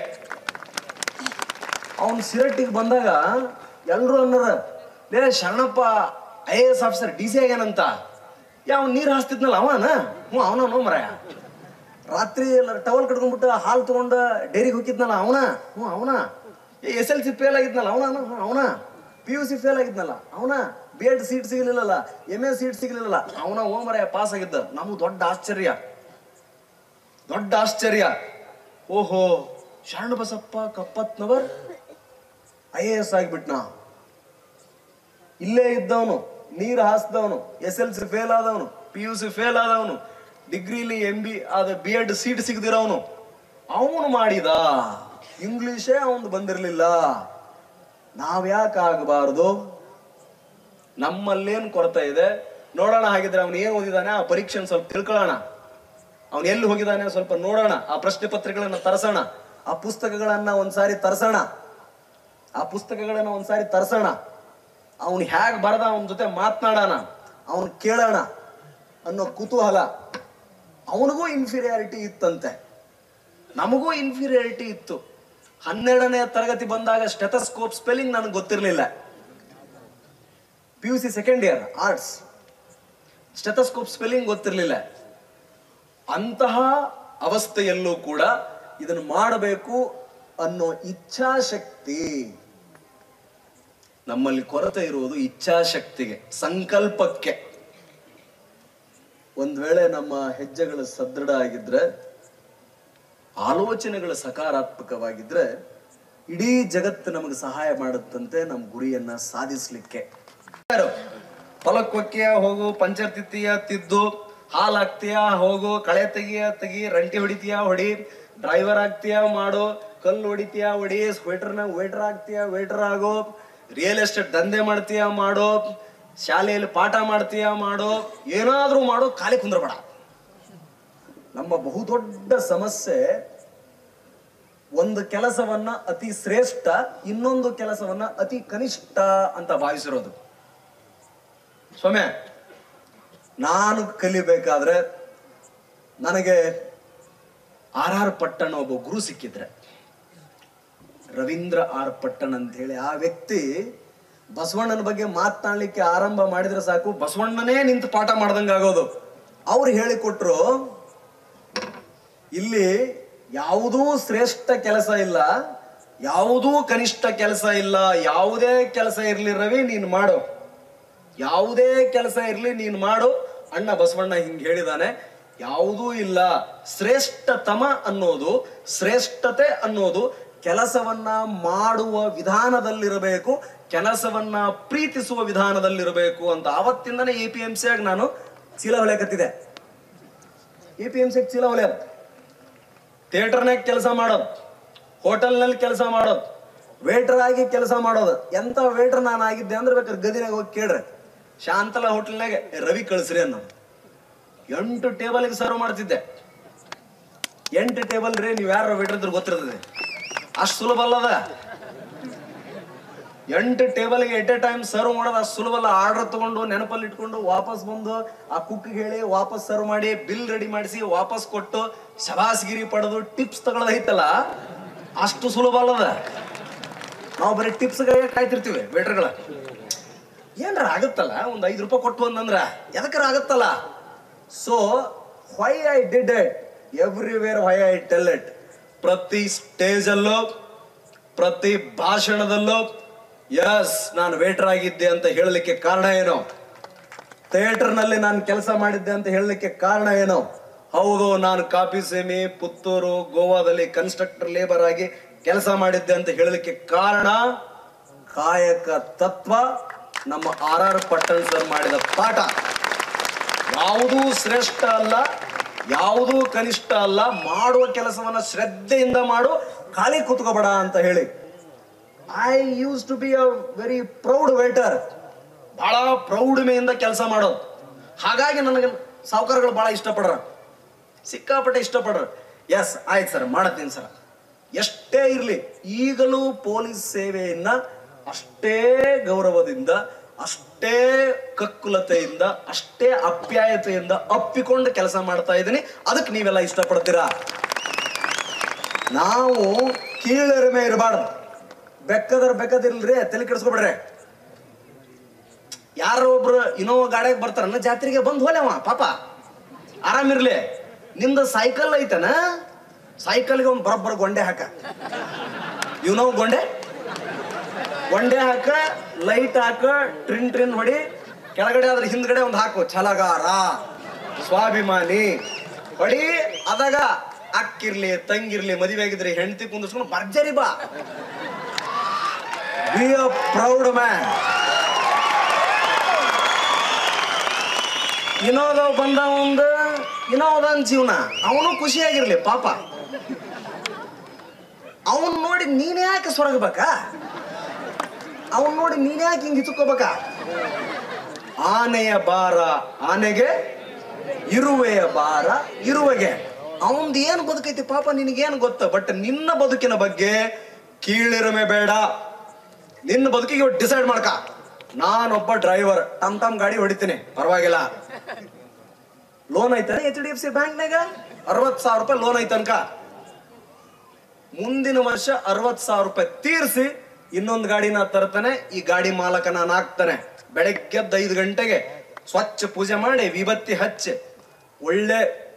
ಅವನು ಸಿರಟ್ಟಿಗೆ ಬಂದಾಗ ಎಲ್ರು ಅನ್ನೋರ ಲೇ Sharanappa I A S officer D C ಆಗ್ಯಾನಂತ ಯಾವ ನೀರು ಹಾಸ್ತಿದ್ನಲ್ಲ ಅವನ ಹ್ಞೂ ಅವನ ನೋ ಮರ ರಾತ್ರಿ ಟವಲ್ ಕಟ್ಕೊಂಡ್ಬಿಟ್ಟು ಹಾಲು ತಗೊಂಡ ಡೈರಿಗೆ ಹೋಗಿದ್ನಲ್ಲ ಅವನ ಹ್ಞೂ ಅವನ ಎಸ್ ಎಲ್ ಸಿ ಫೇಲ್ ಆಗಿದ್ನಲ್ಲ ಅವನ ಹ್ಞೂ ಅವನ ಪಿ ಯು ಸಿ ಫೇಲ್ ಆಗಿದ್ನಲ್ಲ ಅವನ ಬಿ ಎಡ್ ಸೀಟ್ ಸಿಗಲಿಲ್ಲಲ್ಲ ಎಮ್ ಎ ಸೀಟ್ ಸಿಗಲಿಲ್ಲಲ್ಲ ಅವನ ಓ ಮರ ಪಾಸ್ ಆಗಿದ್ದ ನಮ್ಗೆ ದೊಡ್ಡ ಆಶ್ಚರ್ಯ ದೊಡ್ಡ ಆಶ್ಚರ್ಯ ಓಹೋ Sharana Basappa Kappatnavar I A S ಆಗಿಬಿಟ್ನಾ ಇಲ್ಲೇ ಇದ್ದವನು ನೀರು ಹಾಸ್ದವನು ಎಸ್ ಎಲ್ ಸಿ ಫೇಲ್ ಆದವನು ಪಿ ಯು ಸಿ ಫೇಲ್ ಆದವನು ಡಿಗ್ರಿಲಿ ಎಂ ಬಿ ಅದ ಬಿ ಎಡ್ ಸೀಟ್ ಸಿಗದಿರೋನು ಅವನು ಮಾಡಿದ ಇಂಗ್ಲಿಷೇ ಅವನು ಬಂದಿರಲಿಲ್ಲ ನಾವ್ಯಾಕೆ ಆಗಬಾರ್ದು ನಮ್ಮಲ್ಲೇನು ಕೊರತೆ ಇದೆ ನೋಡೋಣ ಹಾಗಿದ್ರೆ ಅವನು ಏನು ಓದಿದಾನೆ ಆ ಪರೀಕ್ಷೆನ ಸ್ವಲ್ಪ ತಿಳ್ಕೊಳ್ಳೋಣ ಅವನು ಎಲ್ಲಿ ಹೋಗಿದ್ದಾನೆ ಸ್ವಲ್ಪ ನೋಡೋಣ ಆ ಪ್ರಶ್ನೆ ಪತ್ರಿಕೆಗಳನ್ನ ತರಿಸೋಣ ಆ ಪುಸ್ತಕಗಳನ್ನ ಒಂದ್ಸಾರಿ ತರಿಸೋಣ ಆ ಪುಸ್ತಕಗಳನ್ನ ಒಂದ್ಸಾರಿ ತರಿಸೋಣ ಅವನು ಹೇಗೆ ಬರದ ಅವನ ಜೊತೆ ಮಾತನಾಡೋಣ ಅವನು ಕೇಳೋಣ ಅನ್ನೋ ಕುತೂಹಲ ಅವನಿಗೂ ಇನ್ಫೀರಿಯಾರಿಟಿ ಇತ್ತಂತೆ ನಮಗೂ ಇನ್ಫೀರಿಯಾರಿಟಿ ಇತ್ತು ಹನ್ನೆರಡನೇ ತರಗತಿ ಬಂದಾಗ ಸ್ಟೆಥಸ್ಕೋಪ್ ಸ್ಪೆಲ್ಲಿಂಗ್ ನನಗೆ ಗೊತ್ತಿರಲಿಲ್ಲ P U C second year arts stethoscope spelling ಗೊತ್ತಿರಲಿಲ್ಲ ಅಂತಹ ಅವಸ್ಥೆಯಲ್ಲೂ ಕೂಡ ಇದನ್ನು ಮಾಡಬೇಕು ಅನ್ನೋ ಇಚ್ಛಾಶಕ್ತಿ ನಮ್ಮಲ್ಲಿ ಕೊರತೆ ಇರುವುದು ಇಚ್ಛಾಶಕ್ತಿಗೆ ಸಂಕಲ್ಪಕ್ಕೆ ಒಂದ್ ವೇಳೆ ನಮ್ಮ ಹೆಜ್ಜೆಗಳು ಸದೃಢ ಆಗಿದ್ರೆ ಆಲೋಚನೆಗಳು ಸಕಾರಾತ್ಮಕವಾಗಿದ್ರೆ ಇಡೀ ಜಗತ್ತು ನಮಗೆ ಸಹಾಯ ಮಾಡುತ್ತಂತೆ ನಮ್ಮ ಗುರಿಯನ್ನ ಸಾಧಿಸ್ಲಿಕ್ಕೆ ಹೊಲಕ್ಕೊಕ್ಕಿಯ ಹೋಗು ಪಂಚರ್ ತಿತ್ತೀಯ ತಿದ್ದು ಹಾಲ್ ಹಾಕ್ತೀಯ ಹೋಗು ಕಳೆ ತೆಗಿಯ ತೆಗಿ ರಂಟಿ ಹೊಡಿತೀಯ ಹೊಡಿ ಡ್ರೈವರ್ ಆಗ್ತೀಯ ಮಾಡು ಕಲ್ಲು ಹೊಡಿತೀಯ ಹೊಡಿ ಸ್ವೆಟರ್ನ ವೇಟರ್ ಆಗ್ತೀಯ ವೇಟರ್ ಆಗೋ ರಿಯಲ್ ಎಸ್ಟೇಟ್ ದಂಧೆ ಮಾಡ್ತೀಯ ಮಾಡೋ ಶಾಲೆಯಲ್ಲಿ ಪಾಠ ಮಾಡ್ತೀಯ ಮಾಡೋ ಏನಾದ್ರೂ ಮಾಡೋ ಖಾಲಿ ಕುಂದ್ರಬೇಡ ನಮ್ಮ ಬಹುದೊಡ್ಡ ಸಮಸ್ಯೆ ಒಂದು ಕೆಲಸವನ್ನ ಅತಿ ಶ್ರೇಷ್ಠ ಇನ್ನೊಂದು ಕೆಲಸವನ್ನ ಅತಿ ಕನಿಷ್ಠ ಅಂತ ಭಾವಿಸಿರೋದು ಸೌಮ್ಯ ನಾನು ಕಲಿಬೇಕಾದ್ರೆ ನನಗೆ ಆರ್ ಆರ್ ಪಟ್ಟಣ ಒಬ್ಬ ಗುರು ಸಿಕ್ಕಿದ್ರೆ ರವೀಂದ್ರ ಆರ್ ಪಟ್ಟಣ್ ಅಂತ ಹೇಳಿ ಆ ವ್ಯಕ್ತಿ ಬಸವಣ್ಣನ ಬಗ್ಗೆ ಮಾತನಾಡ್ಲಿಕ್ಕೆ ಆರಂಭ ಮಾಡಿದ್ರೆ ಸಾಕು ಬಸವಣ್ಣನೇ ನಿಂತು ಪಾಠ ಮಾಡ್ದಂಗ ಆಗೋದು ಅವ್ರು ಹೇಳಿಕೊಟ್ರು ಇಲ್ಲಿ ಯಾವುದೂ ಶ್ರೇಷ್ಠ ಕೆಲಸ ಇಲ್ಲ ಯಾವುದೂ ಕನಿಷ್ಠ ಕೆಲಸ ಇಲ್ಲ ಯಾವುದೇ ಕೆಲಸ ಇರ್ಲಿ ರವಿ ನೀನ್ ಮಾಡು ಯಾವುದೇ ಕೆಲಸ ಇರ್ಲಿ ನೀನ್ ಮಾಡು ಅಣ್ಣ ಬಸವಣ್ಣ ಹಿಂಗ್ ಹೇಳಿದಾನೆ ಯಾವುದೂ ಇಲ್ಲ ಶ್ರೇಷ್ಠತಮ ಅನ್ನೋದು ಶ್ರೇಷ್ಠತೆ ಅನ್ನೋದು ಕೆಲಸವನ್ನ ಮಾಡುವ ವಿಧಾನದಲ್ಲಿರಬೇಕು ಕೆಲಸವನ್ನ ಪ್ರೀತಿಸುವ ವಿಧಾನದಲ್ಲಿರಬೇಕು ಅಂತ ಆವತ್ತಿಂದನೇ ಎ ಪಿ ಎಂ ಸಿ ಆಗಿ ನಾನು ಚೀಲ ಹೊಳೆಕತ್ತಿದೆ ಎ ಪಿ ಎಂ ಸಿ ಚೀಲ ಹೊಳೆಯೋದು ಥಿಯೇಟರ್ನಾಗ ಕೆಲಸ ಮಾಡೋದು ಹೋಟೆಲ್ನಲ್ಲಿ ಕೆಲಸ ಮಾಡೋದು ವೇಟರ್ ಆಗಿ ಕೆಲಸ ಮಾಡೋದು ಎಂತ ವೇಟರ್ ನಾನು ಆಗಿದ್ದೆ ಅಂದ್ರೆ ಬೇಕಾದ್ರೆ ಗದಿನಾಗ ಹೋಗಿ ಕೇಳ್ರಿ ಶಾಂತಲ ಹೋಟೆಲ್ನಾಗ ರವಿ ಕಳಿಸ್ರಿ ಅನ್ನೋ ಎಂಟು ಟೇಬಲ್ಗೆ ಸರ್ವ್ ಮಾಡ್ತಿದ್ದೆ ಎಂಟು ಟೇಬಲ್ ರೀ ನೀವು ಯಾರು ಬಿಟ್ಟಿದ್ರೆ ಗೊತ್ತಿರ್ತದೆ ಅಷ್ಟು ಸುಲಭ ಅಲ್ಲದ ಎಂಟು ಟೇಬಲ್ಗೆ ಎಟ್ ಎ ಟೈಮ್ ಸರ್ವ್ ಮಾಡೋದು ಅಷ್ಟು ಸುಲಭ ಅಲ್ಲ ಆರ್ಡರ್ ತಗೊಂಡು ನೆನಪಲ್ಲಿ ಇಟ್ಕೊಂಡು ವಾಪಸ್ ಬಂದು ಆ ಕುಕ್ಗೆ ಹೇಳಿ ವಾಪಸ್ ಸರ್ವ್ ಮಾಡಿ ಬಿಲ್ ರೆಡಿ ಮಾಡಿಸಿ ವಾಪಸ್ ಕೊಟ್ಟು ಶಬಾಸ್ಗಿರಿ ಪಡೆದು ಟಿಪ್ಸ್ ತಗೊಳ್ಳೋದೈತಲ್ಲ ಅಷ್ಟು ಸುಲಭ ಅಲ್ಲದ ನಾವು ಬರೀ ಟಿಪ್ಸ್ಗಳಿಗೆ ಕಾಯ್ತಿರ್ತೀವಿ ವೇಟ್ರ್ಗಳ ಏನ್ರ ಆಗುತ್ತಲ್ಲ ಒಂದು ಐದು ರೂಪಾಯಿ ಕೊಟ್ಟು ಅಂತಂದ್ರ ಎದಕ್ಕಾರ ಆಗುತ್ತಲ್ಲ so why I did it everywhere why I tell it ಪ್ರತಿ ಸ್ಟೇಜಲ್ಲೂ ಪ್ರತಿ ಭಾಷಣದಲ್ಲೂ ಎಸ್ ನಾನು ವೇಟರ್ ಆಗಿದ್ದೆ ಅಂತ ಹೇಳಲಿಕ್ಕೆ ಕಾರಣ ಏನು ಥಿಯೇಟರ್ ನಲ್ಲಿ ನಾನು ಕೆಲಸ ಮಾಡಿದ್ದೆ ಅಂತ ಹೇಳಲಿಕ್ಕೆ ಕಾರಣ ಏನು ಹೌದು ನಾನು ಕಾಪಿ ಸೇಮಿ ಪುತ್ತೂರು ಗೋವಾದಲ್ಲಿ ಕನ್ಸ್ಟ್ರಕ್ಟರ್ ಲೇಬರ್ ಆಗಿ ಕೆಲಸ ಮಾಡಿದ್ದೆ ಅಂತ ಹೇಳಲಿಕ್ಕೆ ಕಾರಣ ಕಾಯಕ ತತ್ವ ನಮ್ಮ ಆರ್ ಆರ್ ಪಟ್ಟಣ್ ಸರ್ ಮಾಡಿದ ಪಾಠ ಯಾವುದೂ ಶ್ರೇಷ್ಠ ಅಲ್ಲ ಯಾವುದೂ ಕನಿಷ್ಠ ಅಲ್ಲ ಮಾಡುವ ಕೆಲಸವನ್ನ ಶ್ರದ್ಧೆಯಿಂದ ಮಾಡು ಖಾಲಿ ಕೂತ್ಕೋಬೇಡ ಅಂತ ಹೇಳಿ I use to be a very proud waiter ಬಹಳ ಪ್ರೌಢಮೆಯಿಂದ ಕೆಲಸ ಮಾಡೋದು ಹಾಗಾಗಿ ನನಗೆ ಸಾವುಕಾರಗಳು ಬಹಳ ಇಷ್ಟಪಡ್ರ ಸಿಕ್ಕಾಪಟ್ಟೆ ಇಷ್ಟಪಡ್ರ ಎಸ್ ಆಯ್ತು ಸರ್ ಮಾಡತ್ತೀನಿ ಸರ್ ಎಷ್ಟೇ ಇರಲಿ ಈಗಲೂ ಪೊಲೀಸ್ ಸೇವೆಯನ್ನ ಅಷ್ಟೇ ಗೌರವದಿಂದ ಅಷ್ಟೇ ಕಕ್ಕುಲತೆಯಿಂದ ಅಷ್ಟೇ ಅಪ್ಯಾಯತೆಯಿಂದ ಅಪ್ಪಿಕೊಂಡು ಕೆಲಸ ಮಾಡ್ತಾ ಇದ್ದೀನಿ ಅದಕ್ಕೆ ನೀವೆಲ್ಲ ಇಷ್ಟಪಡ್ತೀರಾ ನಾವು ಕೀಳರಿಮೆ ಇರಬಾರ್ದು ಬೆಕ್ಕದ್ರ ಬೆಕ್ಕದಿಲ್ರಿ ತಲೆ ಕೆಡಿಸ್ಕೊಬಿಡ್ರಿ ಯಾರೋ ಒಬ್ರು ಇನ್ನೋವಾ ಗಾಡಿಯಾಗ ಬರ್ತಾರನ್ನ ಜಾತ್ರೆಗೆ ಬಂದ್ ಹೋಲೆವ ಪಾಪ ಆರಾಮಿರ್ಲಿ ನಿಮ್ದು ಸೈಕಲ್ ಐತನ ಸೈಕಲ್ಗೆ ಒಂದು ಬರೋಬ್ಬರ ಗೊಂಡೆ ಹಾಕ ಇವ್ನೋ ಗೊಂಡೆ ಗೊಂಡೆ ಹಾಕ ಲೈಟ್ ಹಾಕ ಟ್ರಿನ್ ಟ್ರಿನ್ ಹೊಡಿ ಕೆಳಗಡೆ ಅದ್ರ ಹಿಂದ್ಗಡೆ ಒಂದು ಹಾಕು ಛಲಗಾರ ಸ್ವಾಭಿಮಾನಿ ಹೊಡಿ ಅದಾಗ ಅಕ್ಕಿರ್ಲಿ ತಂಗಿರ್ಲಿ ಮದುವೆ ಆಗಿದ್ರೆ ಹೆಂಡತಿ ಕುಂದಿಸ್ಕೊಂಡು ಭರ್ಜರಿ ಬಾ ಬಿ ಅ ಪ್ರೌಡ್ ಮ್ಯಾನ್ ವಿನೋದ ಬಂದ ಒಂದು ವಿನೋದನ್ ಜೀವನ ಅವನು ಖುಷಿಯಾಗಿರ್ಲಿ ಪಾಪ ಅವನ್ ನೋಡಿ ನೀನ್ ಯಾಕೆ ಸೊರಗಬೇಕಾ ಅವನ್ ನೋಡಿ ನೀನ್ ಯಾಕೆ ಹಿಂಗ್ ಹಿಚ್ಕೋಬೇಕಾ ಆನೆಯ ಭಾರ ಆನೆಗೆ ಇರುವೆಯ ಭಾರ ಇರುವೆಗೆ ಅವಂದ್ ಏನ್ ಬದುಕೈತಿ ಪಾಪ ನಿನಗೇನು ಗೊತ್ತ ಬಟ್ ನಿನ್ನ ಬದುಕಿನ ಬಗ್ಗೆ ಕೀಳಿರಮೆ ಬೇಡ ನಿನ್ನ ಬದುಕಿಗೆ ಡಿಸೈಡ್ ಮಾಡ್ಕ ನಾನೊಬ್ಬ ಡ್ರೈವರ್ ಟಮ್ ಟಮ್ ಗಾಡಿ ಹೊಡಿತೀನಿ ಪರವಾಗಿಲ್ಲ ಲೋನ್ ಐತಾನೆ ಎಚ್ ಡಿ ಎಫ್ ಸಿ ಬ್ಯಾಂಕ್ನಾಗ ಅರವತ್ ಸಾವಿರ ರೂಪಾಯಿ ಲೋನ್ ಐತನ್ಕ ಮುಂದಿನ ವರ್ಷ ಅರವತ್ ಸಾವಿರ ರೂಪಾಯಿ ತೀರಿಸಿ ಇನ್ನೊಂದು ಗಾಡಿನ ತರ್ತಾನೆ ಈ ಗಾಡಿ ಮಾಲಕ ನಾನು ಹಾಕ್ತಾನೆ ಬೆಳಗ್ಗೆದ್ದು ಐದು ಗಂಟೆಗೆ ಸ್ವಚ್ಛ ಪೂಜೆ ಮಾಡಿ ವಿಭತ್ತಿ ಹಚ್ಚಿ ಒಳ್ಳೆ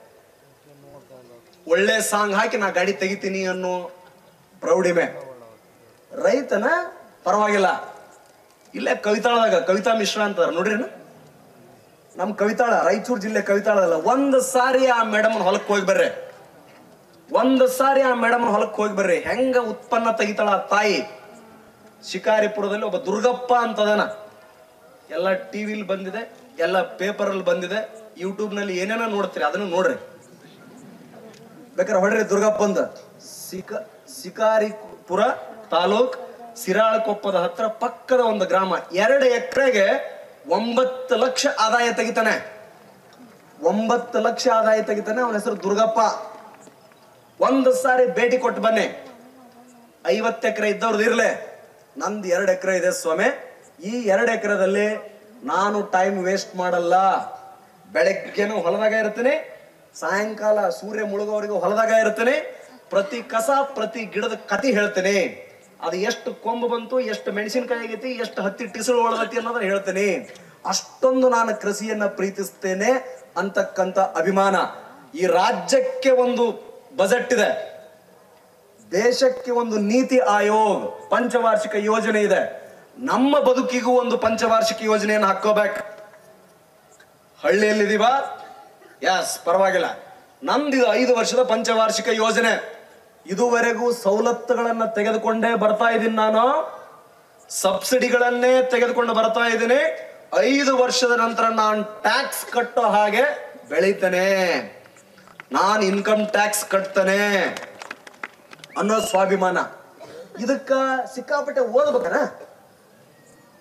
ಒಳ್ಳೆ ಸಾಂಗ್ ಹಾಕಿ ನಾ ಗಾಡಿ ತೆಗಿತೀನಿ ಅನ್ನೋ ಪ್ರೌಢಿಮೆ ರೈತನ ಪರವಾಗಿಲ್ಲ ಇಲ್ಲೇ ಕವಿತಾಳದಾಗ ಕವಿತಾ ಮಿಶ್ರಾ ಅಂತಾರ ನೋಡ್ರಿ ನಮ್ ಕವಿತಾಳ ರಾಯಚೂರು ಜಿಲ್ಲೆ ಕವಿತಾಳದಲ್ಲ ಒಂದ್ ಸಾರಿ ಆ ಮೇಡಮ್ ಹೊಲಕ್ ಹೋಗಿ ಬರ್ರಿ ಒಂದ್ ಸಾರಿ ಆ ಮೇಡಮ್ ಹೊಲಕ್ ಹೋಗಿ ಬರ್ರಿ ಹೆಂಗ ಉತ್ಪನ್ನ ತೆಗಿತಾಳ ಆ ತಾಯಿ ಶಿಕಾರಿಪುರದಲ್ಲಿ ಒಬ್ಬ ದುರ್ಗಪ್ಪ ಅಂತದನ ಎಲ್ಲ ಟಿವಿಲಿ ಬಂದಿದೆ ಎಲ್ಲ ಪೇಪರ್ ಅಲ್ಲಿ ಬಂದಿದೆ ಯೂಟ್ಯೂಬ್ ನಲ್ಲಿ ಏನೇನೋ ನೋಡ್ತೀರಿ ಅದನ್ನು ನೋಡ್ರಿ ಬೇಕಾದ್ರೆ ಹೊಡ್ರಿ ದುರ್ಗಪ್ಪಂದ ಸಿಕ ಶಿಕಾರಿಪುರ ತಾಲೂಕ್ ಸಿರಾಳಕೊಪ್ಪದ ಹತ್ರ ಪಕ್ಕದ ಒಂದು ಗ್ರಾಮ ಎರಡು ಎಕರೆಗೆ ಒಂಬತ್ತು ಲಕ್ಷ ಆದಾಯ ತೆಗಿತಾನೆ ಒಂಬತ್ತು ಲಕ್ಷ ಆದಾಯ ತೆಗಿತಾನೆ ಅವನ ಹೆಸರು ದುರ್ಗಪ್ಪ ಒಂದು ಸಾರಿ ಭೇಟಿ ಕೊಟ್ಟು ಬನ್ನಿ ಐವತ್ತು ಎಕರೆ ಇದ್ದವ್ರದ್ದು ಇರ್ಲೆ ನಂದು ಎರಡು ಎಕರೆ ಇದೆ ಸ್ವಾಮಿ ಈ ಎರಡು ಎಕರೆದಲ್ಲಿ ನಾನು ಟೈಮ್ ವೇಸ್ಟ್ ಮಾಡಲ್ಲ ಬೆಳಗ್ಗೆನೂ ಹೊಲದಾಗ ಇರ್ತೀನಿ ಸಾಯಂಕಾಲ ಸೂರ್ಯ ಮುಳುಗೋವರೆಗೂ ಹೊಲದಾಗ ಇರ್ತೀನಿ ಪ್ರತಿ ಕಸ ಪ್ರತಿ ಗಿಡದ ಕತಿ ಹೇಳ್ತೀನಿ ಅದು ಎಷ್ಟು ಕೊಂಬು ಬಂತು ಎಷ್ಟು ಮೆಣಸಿನಕಾಯಿ ಆಗೈತಿ ಎಷ್ಟು ಹತ್ತಿ ಟಿಸಲು ಒಳಗತಿ ಅನ್ನೋದನ್ನ ಹೇಳ್ತೀನಿ ಅಷ್ಟೊಂದು ನಾನು ಕೃಷಿಯನ್ನ ಪ್ರೀತಿಸ್ತೇನೆ ಅಂತಕ್ಕಂಥ ಅಭಿಮಾನ ಈ ರಾಜ್ಯಕ್ಕೆ ಒಂದು ಬಜೆಟ್ ಇದೆ ದೇಶಕ್ಕೆ ಒಂದು ನೀತಿ ಆಯೋಗ್ ಪಂಚವಾರ್ಷಿಕ ಯೋಜನೆ ಇದೆ ನಮ್ಮ ಬದುಕಿಗೂ ಒಂದು ಪಂಚವಾರ್ಷಿಕ ಯೋಜನೆಯನ್ನು ಹಾಕೋಬೇಕು ಹಳ್ಳಿಯಲ್ಲಿದೀವ ಎಸ್ ಪರವಾಗಿಲ್ಲ ನಂದಿದು ಐದು ವರ್ಷದ ಪಂಚವಾರ್ಷಿಕ ಯೋಜನೆ ಇದುವರೆಗೂ ಸವಲತ್ತುಗಳನ್ನ ತೆಗೆದುಕೊಂಡೇ ಬರ್ತಾ ಇದ್ದೀನಿ ನಾನು ಸಬ್ಸಿಡಿಗಳನ್ನೇ ತೆಗೆದುಕೊಂಡು ಬರ್ತಾ ಇದ್ದೀನಿ ಐದು ವರ್ಷದ ನಂತರ ನಾನು ಟ್ಯಾಕ್ಸ್ ಕಟ್ಟೋ ಹಾಗೆ ಬೆಳಿತೇನೆ ನಾನು ಇನ್ಕಮ್ ಟ್ಯಾಕ್ಸ್ ಕಟ್ತೇನೆ ಅನ್ನೋ ಸ್ವಾಭಿಮಾನ ಇದಕ್ಕ ಸಿಕ್ಕಾಪಟ್ಟೆ ಓದ್ಬೇಕನ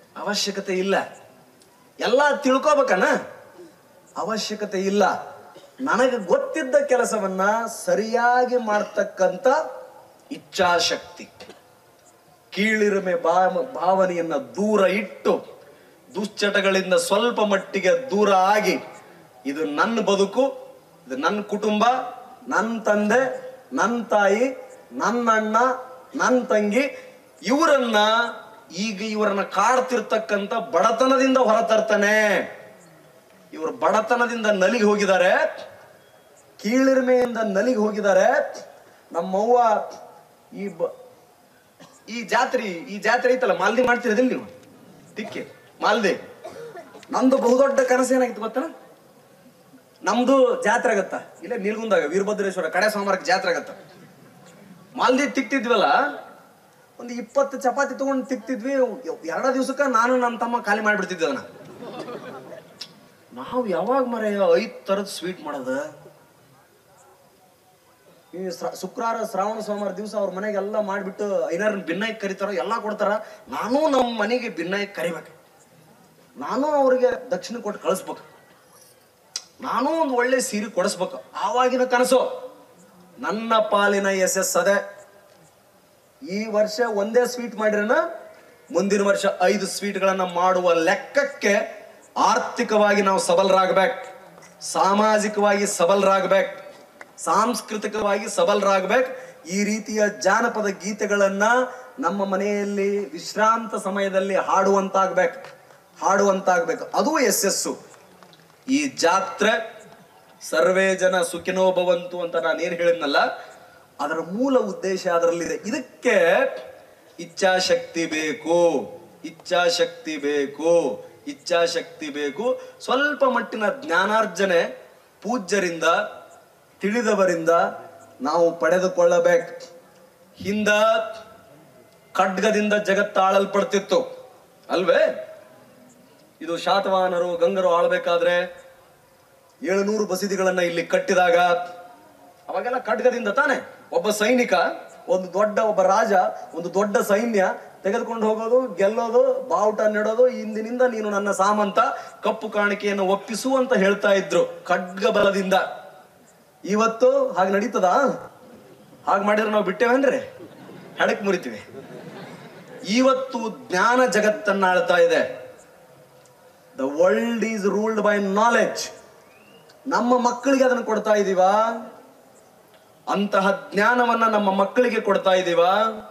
ಅವಶ್ಯಕತೆ ಇಲ್ಲ ಎಲ್ಲ ತಿಳ್ಕೊಬೇಕನ ಅವಶ್ಯಕತೆ ಇಲ್ಲ ನನಗೆ ಗೊತ್ತಿದ್ದ ಕೆಲಸವನ್ನ ಸರಿಯಾಗಿ ಮಾಡ್ತಕ್ಕಂಥ ಇಚ್ಛಾಶಕ್ತಿ ಕೀಳಿರಿಮೆ ಭಾವ ಭಾವನೆಯನ್ನ ದೂರ ಇಟ್ಟು ದುಶ್ಚಟಗಳಿಂದ ಸ್ವಲ್ಪ ಮಟ್ಟಿಗೆ ದೂರ ಆಗಿ ಇದು ನನ್ನ ಬದುಕು ಇದು ನನ್ನ ಕುಟುಂಬ ನನ್ನ ತಂದೆ ನನ್ನ ತಾಯಿ ನನ್ನ ಅಣ್ಣ ನನ್ನ ತಂಗಿ ಇವರನ್ನ ಈಗ ಇವರನ್ನ ಕಾಡ್ತಿರ್ತಕ್ಕಂಥ ಬಡತನದಿಂದ ಹೊರತರ್ತಾನೆ ಇವರು ಬಡತನದಿಂದ ನಲಿಗೆ ಹೋಗಿದ್ದಾರೆ ಕೀಳಿರಿಮೆಯಿಂದ ನಲಿಗೆ ಹೋಗಿದ್ದಾರೆ ನಮ್ಮವ್ವ ಈ ಬ ಈ ಜಾತ್ರೆ ಈ ಜಾತ್ರೆ ಐತಲ್ಲ ಮಾಲ್ದಿ ಮಾಡ್ತಿರೋದಿಲ್ಲ ನೀವು ತಿಕ್ಕಿ ಮಾಲ್ದಿ ನಮ್ದು ಬಹುದೊಡ್ಡ ಕನಸು ಏನಾಗಿತ್ತು ಗೊತ್ತಾ ನಮ್ದು ಜಾತ್ರೆ ಆಗತ್ತ ಇಲ್ಲೇ ನೀಲ್ಗುಂದಾಗ ವೀರಭದ್ರೇಶ್ವರ ಕಡೆ ಸೋಮವಾರಕ್ಕೆ ಜಾತ್ರೆ ಆಗತ್ತ ಮಾಲ್ದಿ ತಿಕ್ತಿದ್ವಲ್ಲ ಒಂದು ಇಪ್ಪತ್ತು ಚಪಾತಿ ತಗೊಂಡು ತಿಕ್ತಿದ್ವಿ ಎರಡ ದಿವ್ಸಕ್ಕ ನಾನು ನನ್ನ ತಮ್ಮ ಖಾಲಿ ಮಾಡಿಬಿಡ್ತಿದ್ದೆ ಅದನ್ನ ನಾವು ಯಾವಾಗ ಮರ ಐದ್ ತರದ್ ಸ್ವೀಟ್ ಮಾಡೋದ ಈ ಶ್ರ- ಶುಕ್ರವಾರ ಶ್ರಾವಣ ಸೋಮವಾರ ದಿವಸ ಅವ್ರ ಮನೆಗೆ ಎಲ್ಲ ಮಾಡಿಬಿಟ್ಟು ಐನಾರು ಭಿನ್ನಾಗಿ ಕರಿತಾರ ಎಲ್ಲ ಕೊಡ್ತಾರ ನಾನು ನಮ್ಮ ಮನೆಗೆ ಭಿನ್ನಾಗಿ ಕರಿಬೇಕು ನಾನು ಅವ್ರಿಗೆ ದಕ್ಷಿಣ ಕೊಟ್ಟು ಕಳಿಸ್ಬೇಕು ನಾನು ಒಂದು ಒಳ್ಳೆ ಸೀರೆ ಕೊಡಿಸ್ಬೇಕು ಆವಾಗಿನ ಕನಸು ನನ್ನ ಪಾಲಿನ ಯಶಸ್ ಅದೇ ಈ ವರ್ಷ ಒಂದೇ ಸ್ವೀಟ್ ಮಾಡಿರನ ಮುಂದಿನ ವರ್ಷ ಐದು ಸ್ವೀಟ್ಗಳನ್ನ ಮಾಡುವ ಲೆಕ್ಕಕ್ಕೆ ಆರ್ಥಿಕವಾಗಿ ನಾವು ಸಬಲರಾಗಬೇಕು ಸಾಮಾಜಿಕವಾಗಿ ಸಬಲರಾಗಬೇಕು ಸಾಂಸ್ಕೃತಿಕವಾಗಿ ಸಬಲರಾಗಬೇಕು ಈ ರೀತಿಯ ಜಾನಪದ ಗೀತೆಗಳನ್ನ ನಮ್ಮ ಮನೆಯಲ್ಲಿ ವಿಶ್ರಾಂತ ಸಮಯದಲ್ಲಿ ಹಾಡುವಂತಾಗ್ಬೇಕು ಹಾಡುವಂತಾಗ್ಬೇಕು ಅದು ಯಶಸ್ಸು ಈ ಜಾತ್ರೆ ಸರ್ವೇ ಜನ ಸುಖಿನೋ ಭವಂತು ಅಂತ ನಾನು ಏನ್ ಹೇಳಿದ್ನಲ್ಲ ಅದರ ಮೂಲ ಉದ್ದೇಶ ಅದರಲ್ಲಿದೆ ಇದಕ್ಕೆ ಇಚ್ಛಾಶಕ್ತಿ ಬೇಕು ಇಚ್ಛಾಶಕ್ತಿ ಬೇಕು ಇಚ್ಛಾಶಕ್ತಿ ಬೇಕು ಸ್ವಲ್ಪ ಮಟ್ಟಿನ ಜ್ಞಾನಾರ್ಜನೆ ಪೂಜ್ಯರಿಂದ ತಿಳಿದವರಿಂದ ನಾವು ಪಡೆದುಕೊಳ್ಳಬೇಕು ಹಿಂದ ಖಡ್ಗದಿಂದ ಜಗತ್ತಾಳಲ್ಪಡ್ತಿತ್ತು ಅಲ್ವೇ ಇದು ಶಾತವಾಹನರು ಗಂಗರು ಆಳ್ಬೇಕಾದ್ರೆ ಏಳುನೂರು ಬಸದಿಗಳನ್ನ ಇಲ್ಲಿ ಕಟ್ಟಿದಾಗ ಅವಾಗೆಲ್ಲ ಖಡ್ಗದಿಂದ ತಾನೆ ಒಬ್ಬ ಸೈನಿಕ ಒಂದು ದೊಡ್ಡ ಒಬ್ಬ ರಾಜ ಒಂದು ದೊಡ್ಡ ಸೈನ್ಯ ತೆಗೆದುಕೊಂಡು ಹೋಗೋದು ಗೆಲ್ಲೋದು ಬಾವುಟ ನೆಡೋದು ಇಂದಿನಿಂದ ನೀನು ನನ್ನ ಸಾಮಂತ ಕಪ್ಪು ಕಾಣಿಕೆಯನ್ನು ಒಪ್ಪಿಸು ಅಂತ ಹೇಳ್ತಾ ಇದ್ರು ಖಡ್ಗ ಬಲದಿಂದ ಇವತ್ತು ಹಾಗೆ ನಡೀತದ ಹಾಗೆ ಮಾಡಿದ್ರೆ ನಾವು ಬಿಟ್ಟೇವೇನ್ರಿ ಹೆಡಕ್ ಮುರಿತೀವಿ ಇವತ್ತು ಜ್ಞಾನ ಜಗತ್ತನ್ನ ಆಳ್ತಾ ಇದೆ the world is ruled by knowledge ನಮ್ಮ ಮಕ್ಕಳಿಗೆ ಅದನ್ನು ಕೊಡ್ತಾ ಇದೀವಾ ಅಂತಹ ಜ್ಞಾನವನ್ನ ನಮ್ಮ ಮಕ್ಕಳಿಗೆ ಕೊಡ್ತಾ ಇದೀವಾ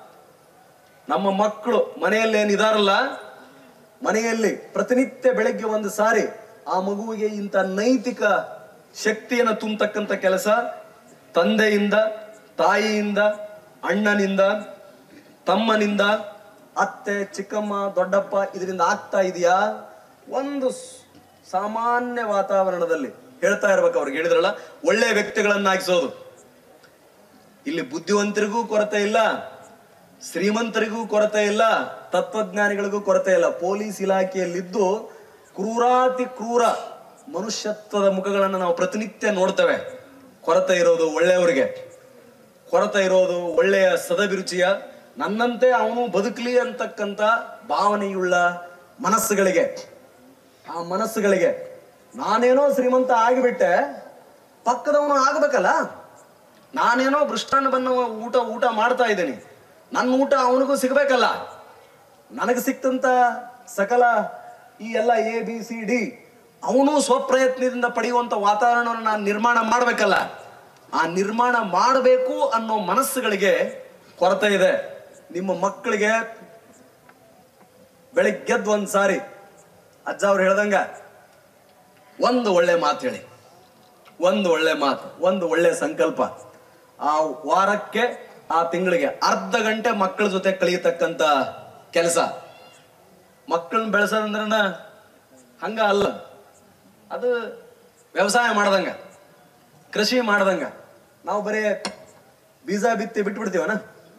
ನಮ್ಮ ಮಕ್ಕಳು ಮನೆಯಲ್ಲಿ ಏನಿದಾರಲ್ಲ ಮನೆಯಲ್ಲಿ ಪ್ರತಿನಿತ್ಯ ಬೆಳಗ್ಗೆ ಒಂದು ಸಾರಿ ಆ ಮಗುವಿಗೆ ಇಂಥ ನೈತಿಕ ಶಕ್ತಿಯನ್ನು ತುಂಬತಕ್ಕಂಥ ಕೆಲಸ ತಂದೆಯಿಂದ ತಾಯಿಯಿಂದ ಅಣ್ಣನಿಂದ ತಮ್ಮನಿಂದ ಅತ್ತೆ ಚಿಕ್ಕಮ್ಮ ದೊಡ್ಡಪ್ಪ ಇದರಿಂದ ಆಗ್ತಾ ಇದೆಯಾ ಒಂದು ಸ್- ಸಾಮಾನ್ಯ ವಾತಾವರಣದಲ್ಲಿ ಹೇಳ್ತಾ ಇರ್ಬೇಕು ಅವ್ರಿಗೆ ಹೇಳಿದ್ರಲ್ಲ ಒಳ್ಳೆ ವ್ಯಕ್ತಿಗಳನ್ನಾಗಿಸೋದು ಇಲ್ಲಿ ಬುದ್ಧಿವಂತರಿಗೂ ಕೊರತೆ ಇಲ್ಲ ಶ್ರೀಮಂತರಿಗೂ ಕೊರತೆ ಇಲ್ಲ ತತ್ವಜ್ಞಾನಿಗಳಿಗೂ ಕೊರತೆ ಇಲ್ಲ ಪೊಲೀಸ್ ಇಲಾಖೆಯಲ್ಲಿದ್ದು ಕ್ರೂರಾತಿ ಕ್ರೂರ ಮನುಷ್ಯತ್ವದ ಮುಖಗಳನ್ನು ನಾವು ಪ್ರತಿನಿತ್ಯ ನೋಡ್ತೇವೆ ಕೊರತೆ ಇರೋದು ಒಳ್ಳೆಯವರಿಗೆ ಕೊರತೆ ಇರೋದು ಒಳ್ಳೆಯ ಸದಭಿರುಚಿಯ ನನ್ನಂತೆ ಅವನು ಬದುಕಲಿ ಅಂತಕ್ಕಂಥ ಭಾವನೆಯುಳ್ಳ ಮನಸ್ಸುಗಳಿಗೆ ಆ ಮನಸ್ಸುಗಳಿಗೆ ನಾನೇನೋ ಶ್ರೀಮಂತ ಆಗಿಬಿಟ್ಟೆ ಪಕ್ಕದವನು ಆಗಬೇಕಲ್ಲ ನಾನೇನೋ ಬನ್ನ ಊಟ ಊಟ ಮಾಡ್ತಾ ಇದ್ದೀನಿ ನನ್ನ ಊಟ ಅವನಿಗೂ ಸಿಗ್ಬೇಕಲ್ಲ ನನಗೆ ಸಿಕ್ತಂತ ಸಕಲ ಈ ಎಲ್ಲ ಎ ಬಿ ಸಿ ಡಿ ಅವನು ಸ್ವಪ್ರಯತ್ನದಿಂದ ಪಡೆಯುವಂತ ವಾತಾವರಣವನ್ನು ನಾನು ನಿರ್ಮಾಣ ಮಾಡಬೇಕಲ್ಲ ಆ ನಿರ್ಮಾಣ ಮಾಡಬೇಕು ಅನ್ನೋ ಮನಸ್ಸುಗಳಿಗೆ ಕೊರತೆ ಇದೆ ನಿಮ್ಮ ಮಕ್ಕಳಿಗೆ ಬೆಳಿಗ್ಗೆದ್ದು ಒಂದ್ ಸಾರಿ ಅಜ್ಜ ಅವ್ರು ಹೇಳ್ದಂಗ ಒಂದು ಒಳ್ಳೆ ಮಾತು ಹೇಳಿ ಒಂದು ಒಳ್ಳೆ ಮಾತು ಒಂದು ಒಳ್ಳೆ ಸಂಕಲ್ಪ ಆ ವಾರಕ್ಕೆ ಆ ತಿಂಗಳಿಗೆ ಅರ್ಧ ಗಂಟೆ ಮಕ್ಕಳ ಜೊತೆ ಕಳೆಯತಕ್ಕಂತ ಕೆಲಸ ಮಕ್ಕಳನ್ನ ಬೆಳೆಸೋದಂದ್ರ ಹಂಗ ಅಲ್ಲ ಅದು ವ್ಯವಸಾಯ ಮಾಡ್ದಂಗ ಕೃಷಿ ಮಾಡ್ದಂಗ ನಾವು ಬರೀ ಬೀಜ ಬಿತ್ತಿ ಬಿಟ್ಬಿಡ್ತೀವನ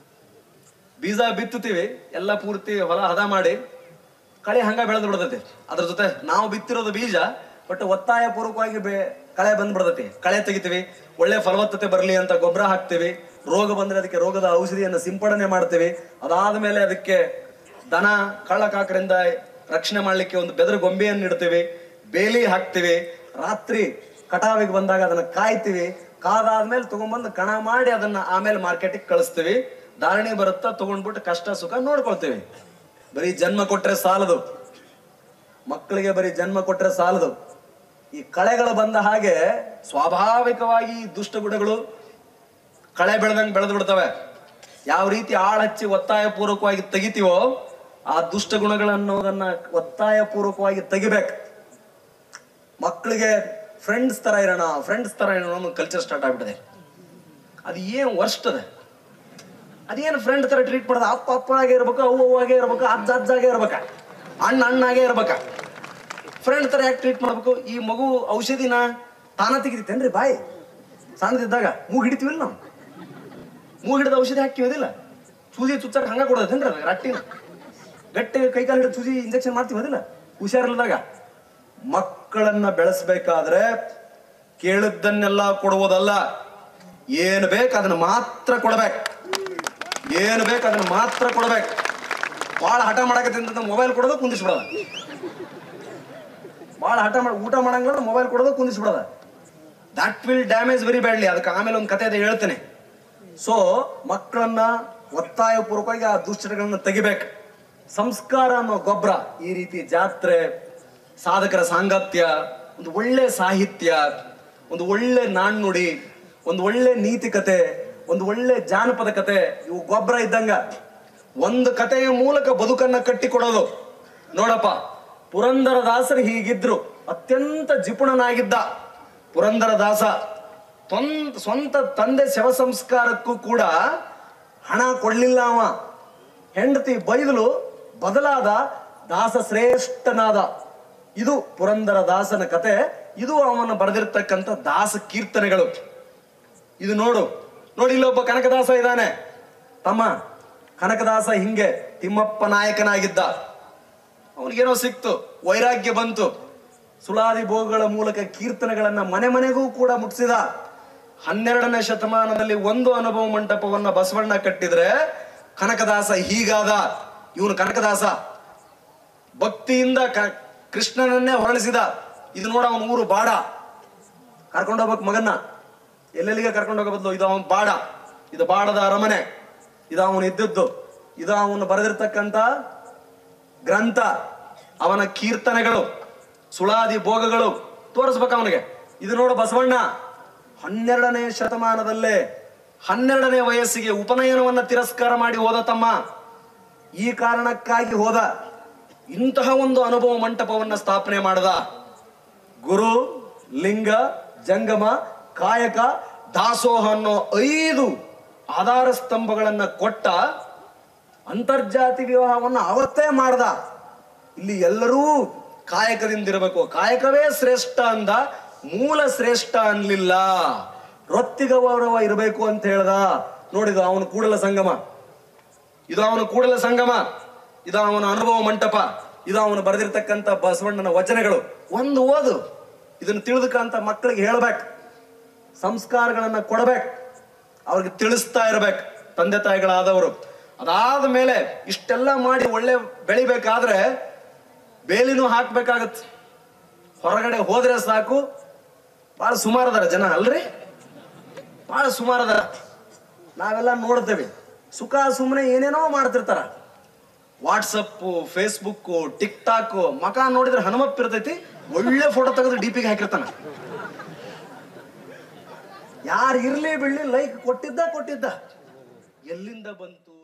ಬೀಜ ಬಿತ್ತುತ್ತೀವಿ ಎಲ್ಲ ಪೂರ್ತಿ ಹೊಲ ಹದ ಮಾಡಿ ಕಳೆ ಹಂಗ ಬೆಳೆದು ಬಿಡ್ತೈತಿ ಅದ್ರ ಜೊತೆ ನಾವು ಬಿತ್ತಿರೋದು ಬೀಜ ಬಟ್ ಒತ್ತಾಯ ಪೂರ್ವಕವಾಗಿ ಬೆ ಕಳೆ ಬಂದ್ಬಿಡ್ತೈತಿ ಕಳೆ ತೆಗಿತೀವಿ ಒಳ್ಳೆ ಫಲವತ್ತತೆ ಬರಲಿ ಅಂತ ಗೊಬ್ಬರ ಹಾಕ್ತಿವಿ ರೋಗ ಬಂದ್ರೆ ಅದಕ್ಕೆ ರೋಗದ ಔಷಧಿಯನ್ನು ಸಿಂಪಡಣೆ ಮಾಡ್ತೀವಿ ಅದಾದ್ಮೇಲೆ ಅದಕ್ಕೆ ದನ ಕಳ್ಳಕಾಕರಿಂದ ರಕ್ಷಣೆ ಮಾಡ್ಲಿಕ್ಕೆ ಒಂದು ಬೆದರು ಗೊಂಬೆಯನ್ನು ಇಡ್ತೀವಿ ಬೇಲಿ ಹಾಕ್ತಿವಿ ರಾತ್ರಿ ಕಟಾವಿಗೆ ಬಂದಾಗ ಅದನ್ನ ಕಾಯ್ತೀವಿ ಕಾದಾದ್ಮೇಲೆ ತಗೊಂಡ್ಬಂದು ಕಣ ಮಾಡಿ ಅದನ್ನ ಆಮೇಲೆ ಮಾರ್ಕೆಟಿಗೆ ಕಳಿಸ್ತೀವಿ ಧಾರಣೆ ಬರುತ್ತಾ ತಗೊಂಡ್ಬಿಟ್ಟು ಕಷ್ಟ ಸುಖ ನೋಡ್ಕೊಳ್ತೀವಿ ಬರೀ ಜನ್ಮ ಕೊಟ್ರೆ ಸಾಲದು ಮಕ್ಕಳಿಗೆ ಬರೀ ಜನ್ಮ ಕೊಟ್ರೆ ಸಾಲದು ಈ ಕಳೆಗಳು ಬಂದ ಹಾಗೆ ಸ್ವಾಭಾವಿಕವಾಗಿ ಈ ದುಷ್ಟಗುಣಗಳು ಕಳೆ ಬೆಳೆದಂಗೆ ಬೆಳೆದು ಬಿಡ್ತವೆ ಯಾವ ರೀತಿ ಆಳ್ ಹಚ್ಚಿ ಒತ್ತಾಯ ಪೂರ್ವಕವಾಗಿ ತೆಗಿತೀವೋ ಆ ದುಷ್ಟ ಗುಣಗಳನ್ನೋದನ್ನ ಒತ್ತಾಯ ಪೂರ್ವಕವಾಗಿ ತೆಗಿಬೇಕು ಮಕ್ಕಳಿಗೆ ಫ್ರೆಂಡ್ಸ್ ತರ ಇರೋಣ ಫ್ರೆಂಡ್ಸ್ ತರ ಇರೋಣ ಒಂದು ಕಲ್ಚರ್ ಸ್ಟಾರ್ಟ್ ಆಗ್ಬಿಟ್ಟಿದೆ ಅದು ಏನು ವರ್ಸ್ಟ್ ಅದ ಅದೇನು ಫ್ರೆಂಡ್ ತರ ಟ್ರೀಟ್ ಮಾಡೋದು ಅಪ್ಪ ಅಪ್ಪ ಆಗೇ ಇರ್ಬೇಕು ಅವ್ವ ಅವ್ವಾಗೆ ಇರ್ಬೇಕು ಅಜ್ಜ ಅಜ್ಜಾಗೆ ಇರ್ಬೇಕ ಅಣ್ಣ ಅಣ್ಣಾಗೆ ಇರ್ಬೇಕ ಫ್ರೆಂಡ್ ತರ ಯಾಕೆ ಟ್ರೀಟ್ ಮಾಡ್ಬೇಕು ಈ ಮಗು ಔಷಧಿನ ತಾನ ತೆಗಿತೇನ್ರಿ ಬಾಯಿ ಸಣ್ಣದಿದ್ದಾಗ ಮೂಗ್ ಹಿಡಿತೀವಿಲ್ಲ ನಾವು ಮೂಗ್ ಹಿಡಿದ ಔಷಧಿ ಹಾಕಿವದಿಲ್ಲ ಸೂಜಿ ಚುಚ್ಚಕ್ ಹಂಗ ಕೊಡೋದೇನ್ರಿ ಅದು ರಟ್ಟಿನ ಗಟ್ಟಿ ಕೈಕಾಲು ಹಿಡಿದು ಸೂಜಿ ಇಂಜೆಕ್ಷನ್ ಮಾಡ್ತೀವದಿಲ್ಲ ಹುಷಾರಿಲ್ಲದಾಗ ಮಕ್ಕಳನ್ನ ಬೆಳೆಸ್ಬೇಕಾದ್ರೆ ಕೇಳಿದ್ದನ್ನೆಲ್ಲ ಕೊಡುವುದಲ್ಲ ಏನು ಬೇಕು ಅದನ್ನ ಮಾತ್ರ ಕೊಡ್ಬೇಕು ಏನು ಬೇಕು ಅದನ್ನ ಮಾತ್ರ ಕೊಡ್ಬೇಕು ಭಾಳ ಹಠ ಮಾಡಕತ್ತಿಂದ ಮೊಬೈಲ್ ಕೊಡೋದು ಕುಂದಿಸ್ಬಿಡೋದ ಭಾಳ ಹಠ ಮಾಡಿ ಊಟ ಮಾಡಂಗಿಲ್ಲ ಮೊಬೈಲ್ ಕೊಡೋದು ಕುಂದಿಸ್ಬಿಡೋದ that will damage very badly ಅದಕ್ಕೆ ಆಮೇಲೆ ಒಂದು ಕತೆ ಇದೆ ಹೇಳ್ತೇನೆ ಸೊ ಮಕ್ಕಳನ್ನ ಒತ್ತಾಯ ಪೂರ್ವಕವಾಗಿ ಆ ದುಶ್ಚಟಗಳನ್ನ ತೆಗಿಬೇಕು ಸಂಸ್ಕಾರ ಅನ್ನೋ ಗೊಬ್ಬರ ಈ ರೀತಿ ಜಾತ್ರೆ ಸಾಧಕರ ಸಾಂಗತ್ಯ ಒಂದು ಒಳ್ಳೆ ಸಾಹಿತ್ಯ ಒಂದು ಒಳ್ಳೆ ನಾಣ್ಣುಡಿ ಒಂದು ಒಳ್ಳೆ ನೀತಿ ಕತೆ ಒಂದು ಒಳ್ಳೆ ಜಾನಪದ ಕತೆ ಇವು ಗೊಬ್ಬರ ಇದ್ದಂಗ ಒಂದು ಕಥೆಯ ಮೂಲಕ ಬದುಕನ್ನ ಕಟ್ಟಿಕೊಡೋದು ನೋಡಪ್ಪ ಪುರಂದರ ದಾಸರು ಹೀಗಿದ್ರು ಅತ್ಯಂತ ಜಿಪುಣನಾಗಿದ್ದ ಪುರಂದರ ದಾಸ ತೊಂದ್- ಸ್ವಂತ ತಂದೆ ಶವ ಸಂಸ್ಕಾರಕ್ಕೂ ಕೂಡ ಹಣ ಕೊಡ್ಲಿಲ್ಲ ಅವ ಹೆಂಡತಿ ಬೈದಲು ಬದಲಾದ ದಾಸ ಶ್ರೇಷ್ಠನಾದ ಇದು ಪುರಂದರ ದಾಸನ ಕತೆ ಇದು ಅವನು ಬರೆದಿರ್ತಕ್ಕಂಥ ದಾಸ ಕೀರ್ತನೆಗಳು ಇದು ನೋಡು ನೋಡಿ ಇಲ್ಲೊಬ್ಬ ಕನಕದಾಸ ಇದ್ದಾನೆ ತಮ್ಮ ಕನಕದಾಸ ಹಿಂಗೆ ತಿಮ್ಮಪ್ಪ ನಾಯಕನಾಗಿದ್ದ ಅವನಿಗೇನೋ ಸಿಕ್ತು ವೈರಾಗ್ಯ ಬಂತು ಸುಳಾದಿ ಭೋಗಗಳ ಮೂಲಕ ಕೀರ್ತನೆಗಳನ್ನ ಮನೆ ಮನೆಗೂ ಕೂಡ ಮುಟ್ಟಿಸಿದ ಹನ್ನೆರಡನೇ ಶತಮಾನದಲ್ಲಿ ಒಂದು ಅನುಭವ ಮಂಟಪವನ್ನ ಬಸವಣ್ಣ ಕಟ್ಟಿದ್ರೆ ಕನಕದಾಸ ಹೀಗಾದ ಇವನು ಕನಕದಾಸ ಭಕ್ತಿಯಿಂದ ಕ- ಕೃಷ್ಣನನ್ನೇ ಹೊರಳಿಸಿದ ಇದು ನೋಡ ಅವನ ಊರು ಬಾಡ ಕರ್ಕೊಂಡು ಹೋಗ್ಬೇಕು ಮಗನ್ನ ಎಲ್ಲೆಲ್ಲಿಗೆ ಕರ್ಕೊಂಡು ಹೋಗೋ ಬದಲು ಇದು ಅವನ ಬಾಡ ಇದು ಬಾಡದ ಅರಮನೆ ಇದು ಅವನು ಇದ್ದದ್ದು ಇದು ಅವನು ಬರೆದಿರ್ತಕ್ಕಂಥ ಗ್ರಂಥ ಅವನ ಕೀರ್ತನೆಗಳು ಸುಳಾದಿ ಭೋಗಗಳು ತೋರಿಸ್ಬೇಕು ಅವನಿಗೆ ಇದು ನೋಡು ಬಸವಣ್ಣ ಹನ್ನೆರಡನೇ ಶತಮಾನದಲ್ಲೇ ಹನ್ನೆರಡನೇ ವಯಸ್ಸಿಗೆ ಉಪನಯನವನ್ನ ತಿರಸ್ಕಾರ ಮಾಡಿ ಹೋದ ತಮ್ಮ ಈ ಕಾರಣಕ್ಕಾಗಿ ಹೋದ ಇಂತಹ ಒಂದು ಅನುಭವ ಮಂಟಪವನ್ನ ಸ್ಥಾಪನೆ ಮಾಡದ ಗುರು ಲಿಂಗ ಜಂಗಮ ಕಾಯಕ ದಾಸೋಹ ಅನ್ನೋ ಐದು ಆಧಾರ ಸ್ತಂಭಗಳನ್ನ ಕೊಟ್ಟ ಅಂತರ್ಜಾತಿ ವಿವಾಹವನ್ನ ಅವತ್ತೇ ಮಾಡ್ದ ಇಲ್ಲಿ ಎಲ್ಲರೂ ಕಾಯಕದಿಂದ ಇರಬೇಕು ಕಾಯಕವೇ ಶ್ರೇಷ್ಠ ಅಂದ ಮೂಲ ಶ್ರೇಷ್ಠ ಅನ್ಲಿಲ್ಲ ರೊತ್ತಿಗ ಗೌರವ ಇರಬೇಕು ಅಂತ ಹೇಳ್ದ ನೋಡಿದ ಅವನು ಕೂಡಲ ಸಂಗಮ ಇದು ಅವನ ಕೂಡಲ ಸಂಗಮ ಇದು ಅವನ ಅನುಭವ ಮಂಟಪ ಇದು ಅವನು ಬರೆದಿರ್ತಕ್ಕಂಥ ಬಸವಣ್ಣನ ವಚನಗಳು ಒಂದು ಓದು ಇದನ್ನು ತಿಳಿದಕ್ಕಂತ ಮಕ್ಕಳಿಗೆ ಹೇಳ್ಬೇಕು ಸಂಸ್ಕಾರಗಳನ್ನ ಕೊಡಬೇಕು ಅವ್ರಿಗೆ ತಿಳಿಸ್ತಾ ಇರ್ಬೇಕು ತಂದೆ ತಾಯಿಗಳಾದವರು ಅದಾದ ಮೇಲೆ ಇಷ್ಟೆಲ್ಲ ಮಾಡಿ ಒಳ್ಳೆ ಬೆಳಿಬೇಕಾದ್ರೆ ಬೇಲಿನೂ ಹಾಕ್ಬೇಕಾಗತ್ತೆ ಹೊರಗಡೆ ಹೋದ್ರೆ ಸಾಕು ಬಹಳ ಸುಮಾರು ಅದಾರ ಜನ ಅಲ್ರಿ ಬಹಳ ಸುಮಾರು ಅದಾರ ನಾವೆಲ್ಲ ನೋಡ್ತೇವೆ ಸುಖ ಸುಮ್ಮನೆ ಏನೇನೋ ಮಾಡ್ತಿರ್ತಾರ ವಾಟ್ಸಪ್ ಫೇಸ್ಬುಕ್ ಟಿಕ್ ಟಾಕ್ ಮಕ ನೋಡಿದ್ರೆ ಹನುಮಪ್ಪ ಇರ್ತೈತಿ ಒಳ್ಳೆ ಫೋಟೋ ತೆಗೆದು ಡಿಪಿಗೆ ಹಾಕಿರ್ತಾನ ಯಾರು ಇರ್ಲಿ ಬಿಡ್ಲಿ ಲೈಕ್ ಕೊಟ್ಟಿದ್ದ ಕೊಟ್ಟಿದ್ದ ಎಲ್ಲಿಂದ ಬಂತು